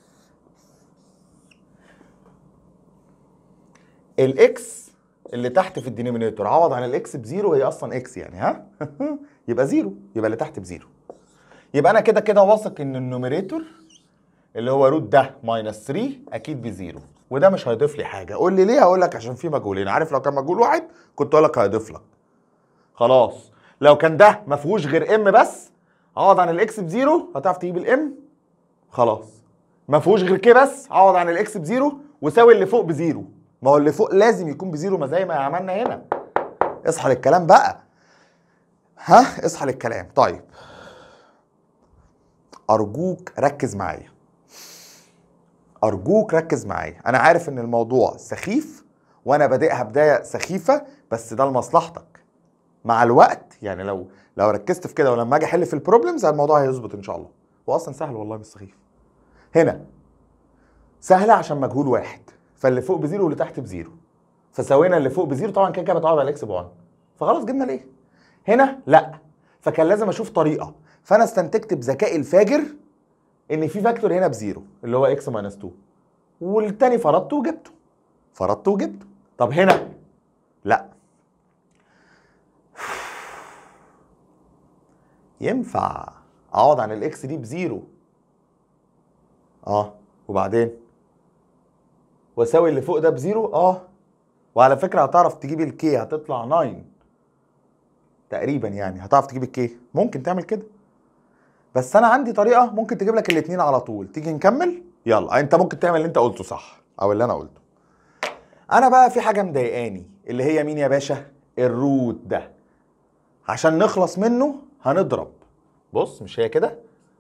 الاكس اللي تحت في الدينومينيتور عوض عن الاكس بزيرو هي اصلا اكس يعني ها يبقى زيرو يبقى اللي تحت بزيرو يبقى انا كده كده واثق ان النوميريتور اللي هو روت ده ماينس 3 اكيد بزيرو وده مش هيضيف لي حاجه قول لي ليه هقول لك عشان في مجهولين عارف لو كان مجهول واحد كنت اقول لك هيضيف لك خلاص لو كان ده ما فيهوش غير ام بس عوض عن الاكس بزيرو هتعرف تجيب الام خلاص ما فيهوش غير كده بس عوض عن الاكس بزيرو وساوي اللي فوق بزيرو ما هو اللي فوق لازم يكون بزيرو ما زي ما عملنا هنا اصحى للكلام بقى ها اصحى للكلام طيب ارجوك ركز معايا ارجوك ركز معايا انا عارف ان الموضوع سخيف وانا بادئها بدايه سخيفه بس ده لمصلحتك مع الوقت يعني لو لو ركزت في كده ولما اجي احل في البروبلمز الموضوع هيظبط ان شاء الله هو اصلا سهل والله مش سخيف هنا سهله عشان مجهول واحد فاللي فوق بزيرو واللي تحت بزيرو فسوينا اللي فوق بزيرو طبعا كده كده بتعوض على الاكس ب 1 فخلاص جبنا ليه هنا لا فكان لازم اشوف طريقه فانا استنتجت بذكائي الفاجر ان في فاكتور هنا بزيرو اللي هو اكس ماينس 2 والتاني فرضته وجبته فرضته وجبته طب هنا لا ينفع اعوض عن الاكس دي بزيرو اه وبعدين واساوي اللي فوق ده بزيرو اه وعلى فكره هتعرف تجيب الكي هتطلع 9 تقريبا يعني هتعرف تجيب الكي ممكن تعمل كده بس انا عندي طريقه ممكن تجيب لك الاثنين على طول تيجي نكمل يلا انت ممكن تعمل اللي انت قلته صح او اللي انا قلته انا بقى في حاجه مضايقاني اللي هي مين يا باشا الروت ده عشان نخلص منه هنضرب بص مش هي كده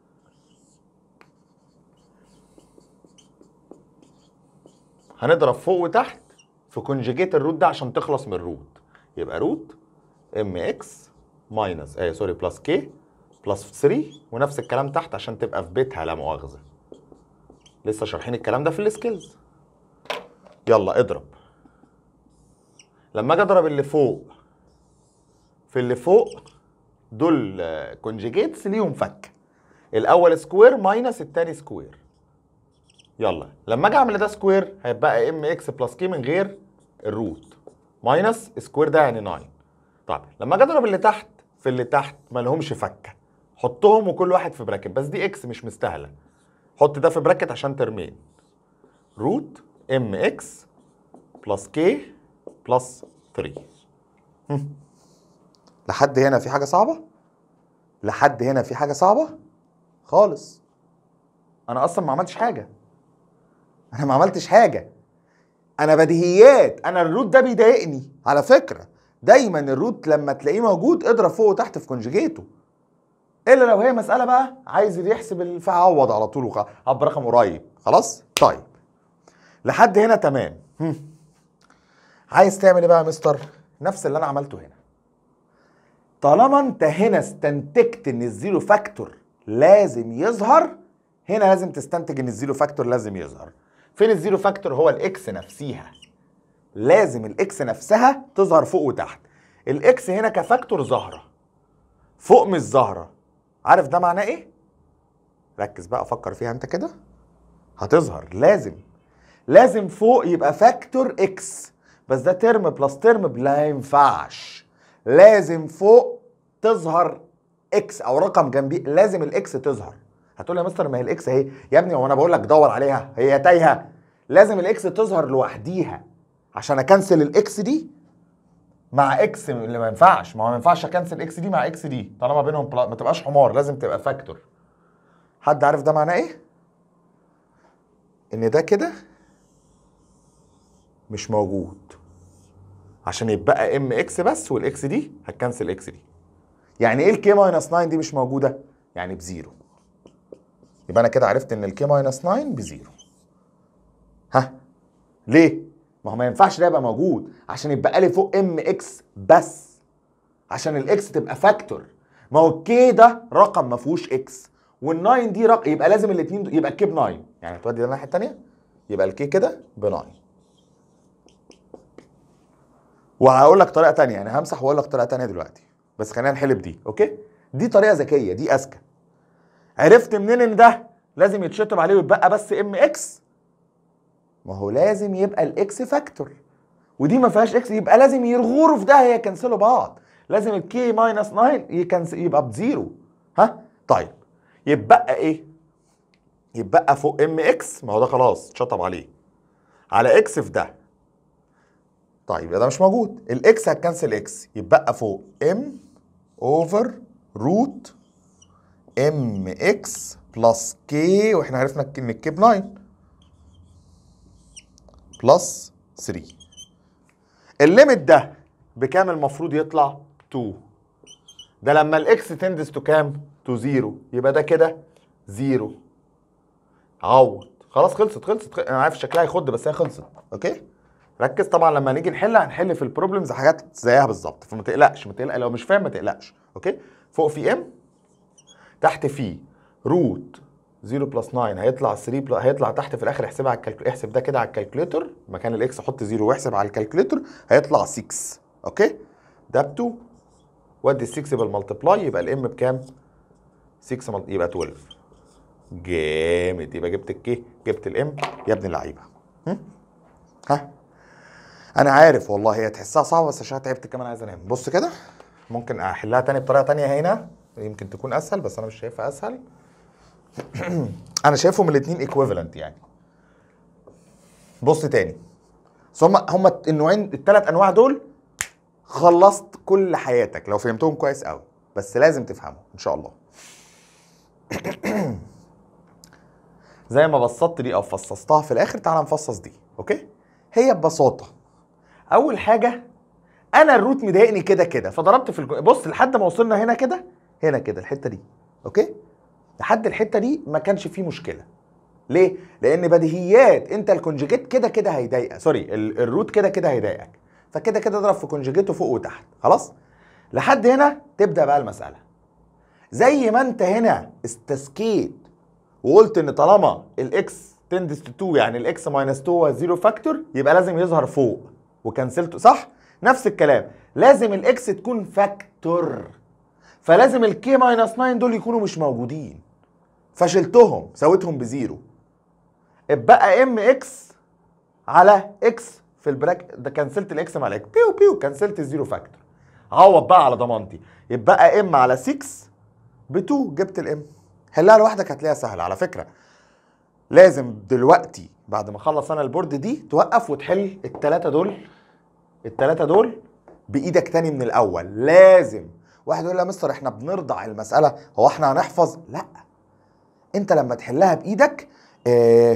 هنضرب فوق وتحت في كونجيجيت الروت ده عشان تخلص من الروت يبقى روت ام اكس ماينس ايه سوري بلس كي بلس 3 ونفس الكلام تحت عشان تبقى في بيتها لا مؤاخذه لسه شارحين الكلام ده في السكيلز يلا اضرب لما اجي اضرب اللي فوق في اللي فوق دول كونجيجيتس ليهم فك الاول سكوير ماينس التاني سكوير يلا لما اجي اعمل ده سكوير هيبقى ام اكس بلس كي من غير الروت ماينس سكوير ده يعني 9 طيب لما اجي اضرب اللي تحت في اللي تحت ما لهمش فكه حطهم وكل واحد في براكت بس دي اكس مش مستاهله حط ده في براكت عشان ترمين روت ام اكس بلس كي بلس 3 لحد هنا في حاجه صعبه لحد هنا في حاجه صعبه خالص انا اصلا ما عملتش حاجه انا ما عملتش حاجه انا بديهيات انا الروت ده بيضايقني على فكره دايما الروت لما تلاقيه موجود اضرب فوق وتحت في كونجيجيته الا لو هي مساله بقى عايز يحسب الفعل عوض على طول وخ... برقم قريب خلاص طيب لحد هنا تمام هم. عايز تعمل ايه بقى يا مستر نفس اللي انا عملته هنا طالما انت هنا استنتجت ان الزيرو فاكتور لازم يظهر هنا لازم تستنتج ان الزيرو فاكتور لازم يظهر فين الزيرو فاكتور هو الاكس نفسيها لازم الاكس نفسها تظهر فوق وتحت الاكس هنا كفاكتور ظاهره فوق مش ظاهره عارف ده معناه ايه ركز بقى فكر فيها انت كده هتظهر لازم لازم فوق يبقى فاكتور اكس بس ده ترم بلس ترم لا ينفعش لازم فوق تظهر اكس او رقم جنبي لازم الاكس تظهر هتقول يا مستر ما هي الاكس اهي يا ابني هو انا بقول لك دور عليها هي تايهه لازم الاكس تظهر لوحديها عشان اكنسل الاكس دي مع اكس اللي ما ينفعش ما هو ما ينفعش اكنسل اكس دي مع اكس دي طالما بينهم بلا... ما تبقاش حمار لازم تبقى فاكتور حد عارف ده معناه ايه ان ده كده مش موجود عشان يبقى ام اكس بس والاكس دي هتكنسل اكس دي يعني ايه الكي ماينس 9 دي مش موجوده يعني بزيرو يبقى انا كده عرفت ان الكي ماينس 9 بزيرو ها ليه ما هو ما ينفعش ده يبقى موجود عشان يبقى لي فوق ام اكس بس عشان الاكس تبقى فاكتور ما هو الكي ده رقم ما فيهوش اكس وال9 دي رقم يبقى لازم الاثنين يبقى الكي ب 9 يعني تودي ده الناحيه الثانيه يبقى الكي كده ب 9 وهقول لك طريقه ثانيه يعني همسح واقول لك طريقه ثانيه دلوقتي بس خلينا نحل بدي اوكي دي طريقه ذكيه دي اذكى عرفت منين ان ده لازم يتشطب عليه ويتبقى بس ام اكس ما هو لازم يبقى الاكس فاكتور ودي ما فيهاش اكس يبقى لازم يرغوروا في ده يكنسلوا بعض لازم الكي ماينس 9 يكنسل يبقى بزيرو ها طيب يبقى ايه يبقى فوق ام اكس ما هو ده خلاص اتشطب عليه على اكس في ده طيب يبقى ده مش موجود الاكس هتكنسل اكس يبقى فوق ام اوفر روت ام اكس بلس كي واحنا عرفنا ان الكي ب 9 بلس 3 الليميت ده بكام المفروض يطلع 2 ده لما الاكس تندس تو كام تو 0 يبقى ده كده 0 عوض خلاص خلصت خلصت خ... انا عارف شكلها يخض بس هي خلصت اوكي ركز طبعا لما نيجي نحل هنحل في البروبلمز حاجات زيها بالظبط فما تقلقش ما تقلق لو مش فاهم ما تقلقش اوكي فوق في ام تحت في روت 0 بلس 9 هيطلع 3 بل... هيطلع تحت في الاخر احسبها على الكالكو... احسب ده كده على الكالكوليتر مكان الاكس حط 0 واحسب على الكالكوليتر هيطلع 6 اوكي ده ب 2 ودي ال 6 بالملتبلاي يبقى الام بكام 6 مل... يبقى 12 جامد يبقى جبت الكي جبت الام يا ابن اللعيبه ها انا عارف والله هي تحسها صعبه بس عشان تعبت كمان عايز انام بص كده ممكن احلها تاني بطريقه تانية هنا يمكن تكون اسهل بس انا مش شايفها اسهل انا شايفهم الاثنين ايكويفالنت يعني بص تاني بس هم هم النوعين الثلاث انواع دول خلصت كل حياتك لو فهمتهم كويس قوي بس لازم تفهمهم ان شاء الله زي ما بسطت دي او فصصتها في الاخر تعالى نفصص دي اوكي هي ببساطه اول حاجه انا الروت مضايقني كده كده فضربت في الج... بص لحد ما وصلنا هنا كده هنا كده الحته دي اوكي لحد الحته دي ما كانش فيه مشكله ليه لان بديهيات انت الكونجيجيت كده كده هيضايقك سوري ال- الروت كده كده هيضايقك فكده كده اضرب في كونجيجيته فوق وتحت خلاص لحد هنا تبدا بقى المساله زي ما انت هنا استسكيت وقلت ان طالما الاكس تندس تو 2 يعني الاكس ماينس 2 هو زيرو فاكتور يبقى لازم يظهر فوق وكنسلته صح نفس الكلام لازم الاكس تكون فاكتور فلازم الكي ماينس 9 دول يكونوا مش موجودين فشلتهم سويتهم بزيرو اتبقى ام اكس على اكس في البراك ده كنسلت الاكس مع الاكس بيو بيو كنسلت الزيرو فاكتور عوض بقى على ضمانتي يبقى ام على 6 ب 2 جبت الام حلها لوحدك هتلاقيها سهله على فكره لازم دلوقتي بعد ما اخلص انا البورد دي توقف وتحل الثلاثه دول الثلاثه دول بايدك تاني من الاول لازم واحد يقول لي يا مستر احنا بنرضع المساله هو احنا هنحفظ لا انت لما تحلها بايدك اه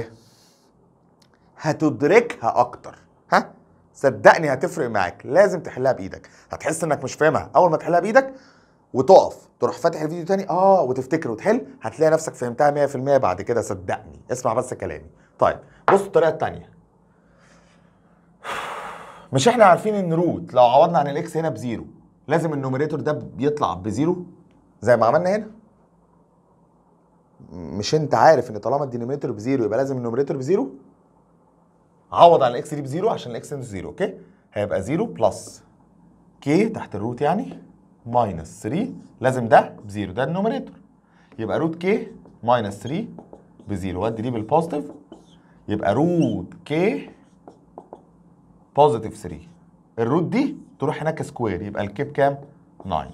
هتدركها اكتر ها صدقني هتفرق معاك لازم تحلها بايدك هتحس انك مش فاهمها اول ما تحلها بايدك وتقف تروح فاتح الفيديو تاني اه وتفتكر وتحل هتلاقي نفسك فهمتها 100% بعد كده صدقني اسمع بس كلامي طيب بص الطريقه التانيه مش احنا عارفين ان روت لو عوضنا عن الاكس هنا بزيرو لازم النوميريتور ده بيطلع بزيرو زي ما عملنا هنا مش انت عارف ان طالما الدينومينيتور بزيرو يبقى لازم النوميريتور بزيرو عوض عن الاكس دي بزيرو عشان الاكس ده زيرو اوكي هيبقى زيرو بلس كي تحت الروت يعني ماينس 3 لازم ده بزيرو ده النوميريتور يبقى روت كي ماينس 3 بزيرو ودي دي بالبوزيتيف يبقى روت كي بوزيتيف 3 الروت دي تروح هناك سكوير يبقى الكي بكام؟ 9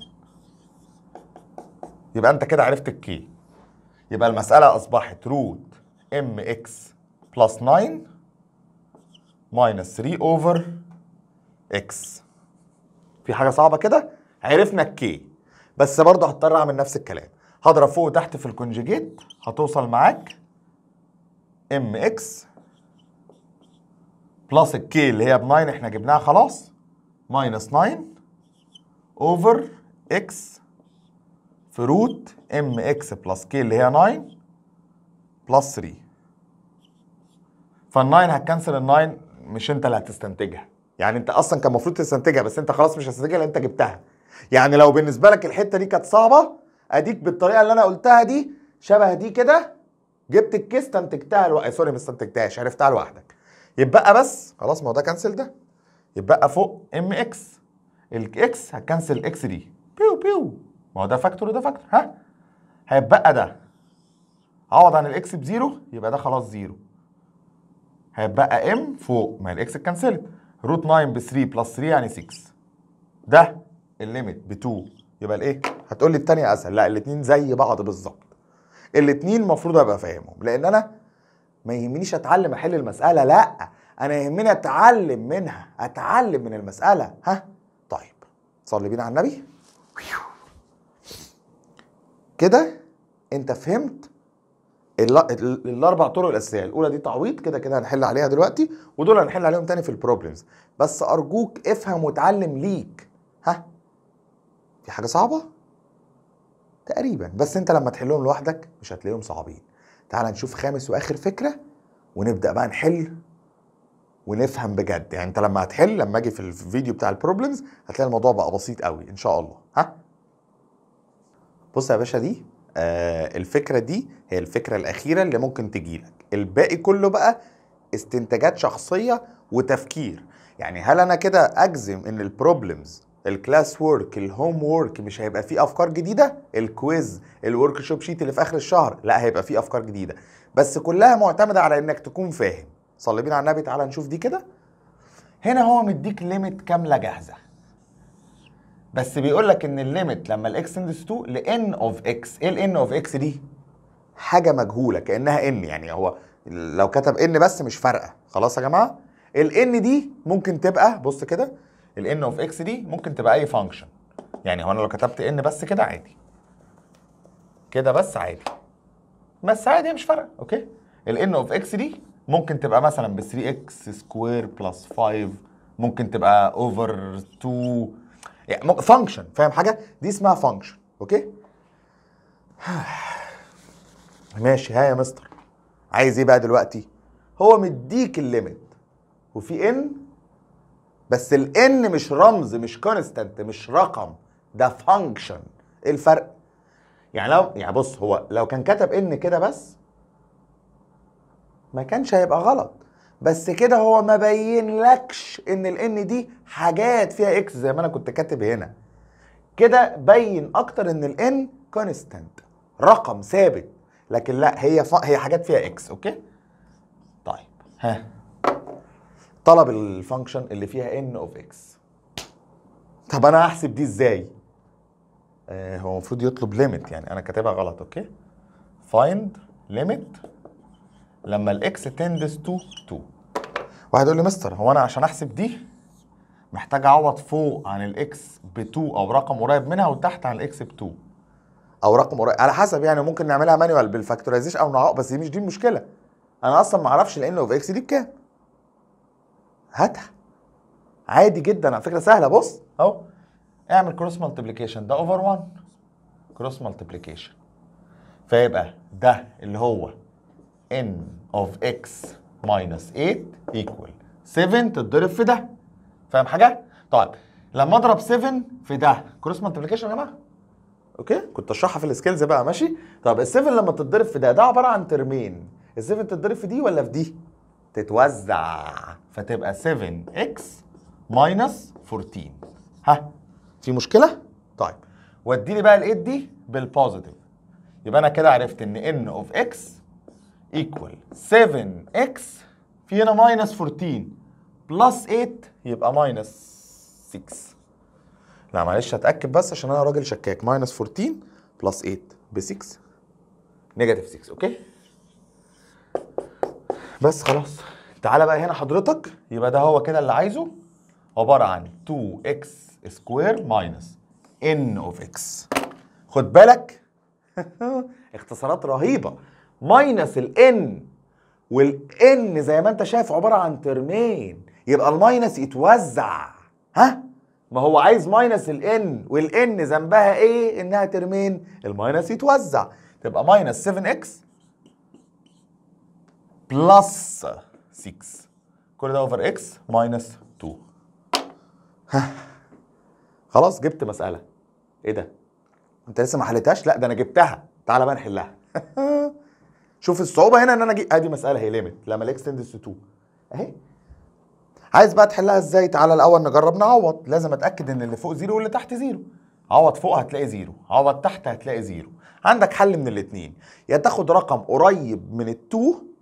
يبقى انت كده عرفت الكي يبقى المسألة أصبحت روت ام اكس بلس 9 ماينس 3 اوفر اكس في حاجة صعبة كده؟ عرفنا الكي بس برضه هضطر اعمل نفس الكلام هضرب فوق وتحت في الكونجيجيت هتوصل معاك ام اكس بلس الكي اللي هي ب 9 احنا جبناها خلاص ماينس 9 اوفر اكس في روت ام اكس بلس كي اللي هي 9 بلس 3 فال 9 هتكنسل ال 9 مش انت اللي هتستنتجها يعني انت اصلا كان المفروض تستنتجها بس انت خلاص مش هتستنتجها لان انت جبتها يعني لو بالنسبه لك الحته دي كانت صعبه اديك بالطريقه اللي انا قلتها دي شبه دي كده جبت الكيس استنتجتها لو... سوري ما استنتجتهاش عرفتها لوحدك يبقى بس خلاص ما هو ده كنسل ده يبقى فوق ام اكس الاكس هتكنسل الاكس دي بيو بيو ما هو ده فاكتور وده فاكتور ها هيبقى ده عوض عن الاكس بزيرو يبقى ده خلاص زيرو هيبقى ام فوق ما الاكس اتكنسلت روت 9 ب 3 بلس 3 يعني 6 ده الليميت ب 2 يبقى الايه هتقول لي الثانيه اسهل لا الاثنين زي بعض بالظبط الاثنين المفروض ابقى فاهمهم لان انا ما يهمنيش اتعلم احل المساله لا انا يهمني اتعلم منها اتعلم من المساله ها طيب صلي بينا على النبي كده انت فهمت ال- ال- الاربع طرق الاساسيه الاولى دي تعويض كده كده هنحل عليها دلوقتي ودول هنحل عليهم تاني في البروبلمز بس ارجوك افهم وتعلم ليك ها في حاجه صعبه تقريبا بس انت لما تحلهم لوحدك مش هتلاقيهم صعبين تعال نشوف خامس واخر فكره ونبدا بقى نحل ونفهم بجد يعني انت لما هتحل لما اجي في الفيديو بتاع البروبلمز هتلاقي الموضوع بقى بسيط قوي ان شاء الله ها بص يا باشا دي آه الفكره دي هي الفكره الاخيره اللي ممكن تجيلك الباقي كله بقى استنتاجات شخصيه وتفكير يعني هل انا كده اجزم ان البروبلمز الكلاس وورك الهوم وورك مش هيبقى فيه افكار جديده الكويز الورك شوب شيت اللي في اخر الشهر لا هيبقى فيه افكار جديده بس كلها معتمده على انك تكون فاهم صلي بينا على النبي تعالى نشوف دي كده هنا هو مديك ليميت كامله جاهزه بس بيقول لك ان الليميت لما الاكس تندس تو لان اوف اكس ايه الان اوف اكس دي حاجه مجهوله كانها ان يعني هو لو كتب ان بس مش فارقه خلاص يا جماعه الان دي ممكن تبقى بص كده الان اوف اكس دي ممكن تبقى اي فانكشن يعني هو انا لو كتبت ان بس كده عادي كده بس عادي بس عادي هي مش فارقه اوكي الان اوف اكس دي ممكن تبقى مثلا ب 3 اكس سكوير بلس 5 ممكن تبقى اوفر 2 يعني فانكشن فاهم حاجه دي اسمها فانكشن اوكي ماشي ها يا مستر عايز ايه بقى دلوقتي هو مديك الليميت وفي ان بس الان مش رمز مش كونستانت مش رقم ده فانكشن ايه الفرق يعني لو يعني بص هو لو كان كتب ان كده بس ما كانش هيبقى غلط بس كده هو ما بينلكش ان الان دي حاجات فيها اكس زي ما انا كنت كاتب هنا كده بين اكتر ان الان كونستانت رقم ثابت لكن لا هي ف... هي حاجات فيها اكس اوكي طيب ها طلب الفانكشن اللي فيها ان اوف اكس طب انا هحسب دي ازاي آه هو المفروض يطلب ليميت يعني انا كاتبها غلط اوكي فايند ليميت لما الاكس تندس تو 2 واحد يقول لي مستر هو انا عشان احسب دي محتاج اعوض فوق عن الاكس ب 2 او رقم قريب منها وتحت عن الاكس ب 2 او رقم قريب على حسب يعني ممكن نعملها مانيوال بالفاكتورايزيشن او نعوض بس دي مش دي المشكله انا اصلا ما اعرفش الان اوف اكس دي بكام هاتها عادي جدا على فكره سهله بص اهو اعمل كروس مالتيبليكيشن ده اوفر 1 كروس مالتيبليكيشن فيبقى ده اللي هو n of x minus 8 equal 7 تتضرب في ده فاهم حاجه؟ طيب لما اضرب 7 في ده كروس مالتيبليكيشن يا جماعه اوكي كنت اشرحها في السكيلز بقى ماشي طب ال7 لما تتضرب في ده ده عباره عن ترمين ال7 تتضرب في دي ولا في دي تتوزع فتبقى 7x minus 14 ها في مشكله طيب ودي لي بقى ال 8 دي بالبوزيتيف يبقى انا كده عرفت ان n of x equal 7x في هنا minus 14 بلس 8 يبقى minus 6 لا معلش هتاكد بس عشان انا راجل شكاك minus 14 بلس 8 ب 6 نيجاتيف 6 اوكي بس خلاص تعالى بقى هنا حضرتك يبقى ده هو كده اللي عايزه عباره عن 2x سكوير ماينس n اوف x خد بالك اختصارات رهيبه ماينس الان والان زي ما انت شايف عباره عن ترمين يبقى الماينس يتوزع ها ما هو عايز ماينس الان والان ذنبها ايه انها ترمين الماينس يتوزع تبقى ماينس 7x بلس 6 كل ده اوفر اكس ماينس 2 ها خلاص جبت مساله ايه ده انت لسه ما حلتهاش لا ده انا جبتها تعالى بقى نحلها شوف الصعوبه هنا ان انا اجيب ادي مساله هي ليميت لما الاكس تندس 2 اهي عايز بقى تحلها ازاي تعالى الاول نجرب نعوض لازم اتاكد ان اللي فوق زيرو واللي تحت زيرو عوض فوق هتلاقي زيرو عوض تحت هتلاقي زيرو عندك حل من الاثنين يا تاخد رقم قريب من ال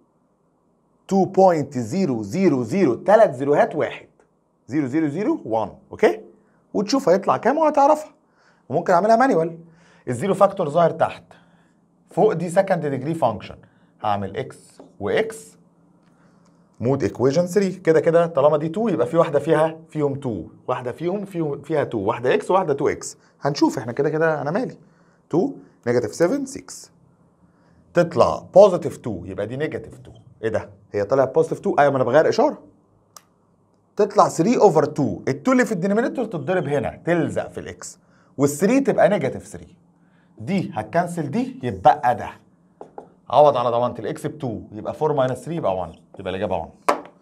2 2.000 ثلاث زيروهات واحد 0001 اوكي وتشوف هيطلع كام وهتعرفها وممكن اعملها مانيوال الزيرو فاكتور ظاهر تحت فوق دي سكند ديجري فانكشن هعمل اكس واكس مود ايكويشن 3 كده كده طالما دي 2 يبقى في واحده فيها فيهم 2 واحده فيهم فيهم فيها 2 واحده اكس وواحده 2 اكس هنشوف احنا كده كده انا مالي 2 نيجاتيف 7 6 تطلع بوزيتيف 2 يبقى دي نيجاتيف 2 ايه ده هي طلعت بوزيتيف 2 ايوه ما انا بغير اشاره تطلع 3 اوفر 2 ال 2 اللي في الدينومينيتور تتضرب هنا تلزق في الاكس وال3 تبقى نيجاتيف 3 دي هتكنسل دي يتبقى ده عوض على ضمانه الاكس ب 2 يبقى 4 ماينس 3 يبقى 1 يبقى الاجابه 1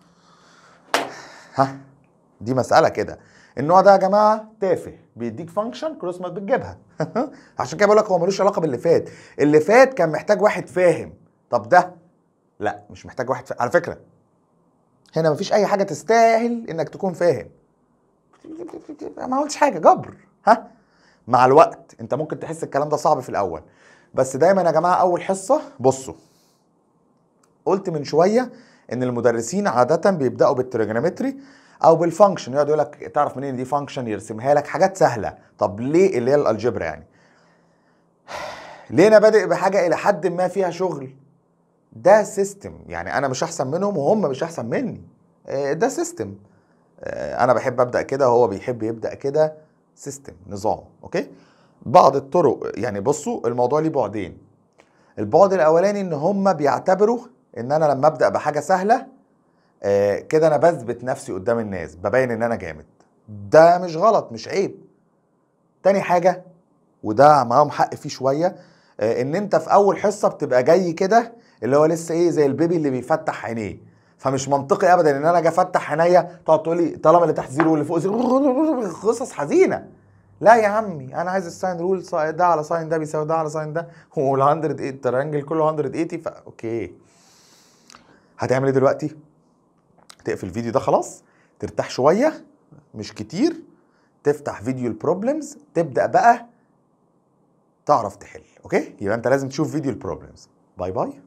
ها دي مساله كده النوع ده يا جماعه تافه بيديك فانكشن كروس ما بتجيبها عشان كده بقول لك هو ملوش علاقه باللي فات اللي فات كان محتاج واحد فاهم طب ده لا مش محتاج واحد فاهم على فكره هنا مفيش اي حاجه تستاهل انك تكون فاهم ما عملتش حاجه جبر ها مع الوقت انت ممكن تحس الكلام ده صعب في الاول بس دايما يا جماعه اول حصه بصوا قلت من شويه ان المدرسين عاده بيبداوا بالتريجونومتري او بالفانكشن يقعد يقول لك تعرف منين دي فانكشن يرسمها لك حاجات سهله طب ليه اللي هي الالجبرا يعني ليه انا بادئ بحاجه الى حد ما فيها شغل ده سيستم يعني انا مش احسن منهم وهم مش احسن مني آه، ده سيستم انا بحب ابدا كده هو بيحب يبدا كده سيستم نظام اوكي بعض الطرق يعني بصوا الموضوع ليه بعدين البعد الاولاني ان هم بيعتبروا ان انا لما ابدا بحاجه سهله آه، كده انا بثبت نفسي قدام الناس ببين ان انا جامد ده مش غلط مش عيب تاني حاجه وده معاهم حق فيه شويه آه، ان انت في اول حصه بتبقى جاي كده اللي هو لسه ايه زي البيبي اللي بيفتح عينيه فمش منطقي ابدا ان انا اجي افتح عينيا تقعد تقول لي طالما اللي تحت زيرو واللي فوق زيرو قصص حزينه لا يا عمي انا عايز الساين رول ده على ساين ده بيساوي ده على ساين ده وال 100 الترانجل كله 180 فا اوكي هتعمل ايه دلوقتي؟ تقفل الفيديو ده خلاص ترتاح شويه مش كتير تفتح فيديو البروبلمز تبدا بقى تعرف تحل اوكي يبقى انت لازم تشوف فيديو البروبلمز باي باي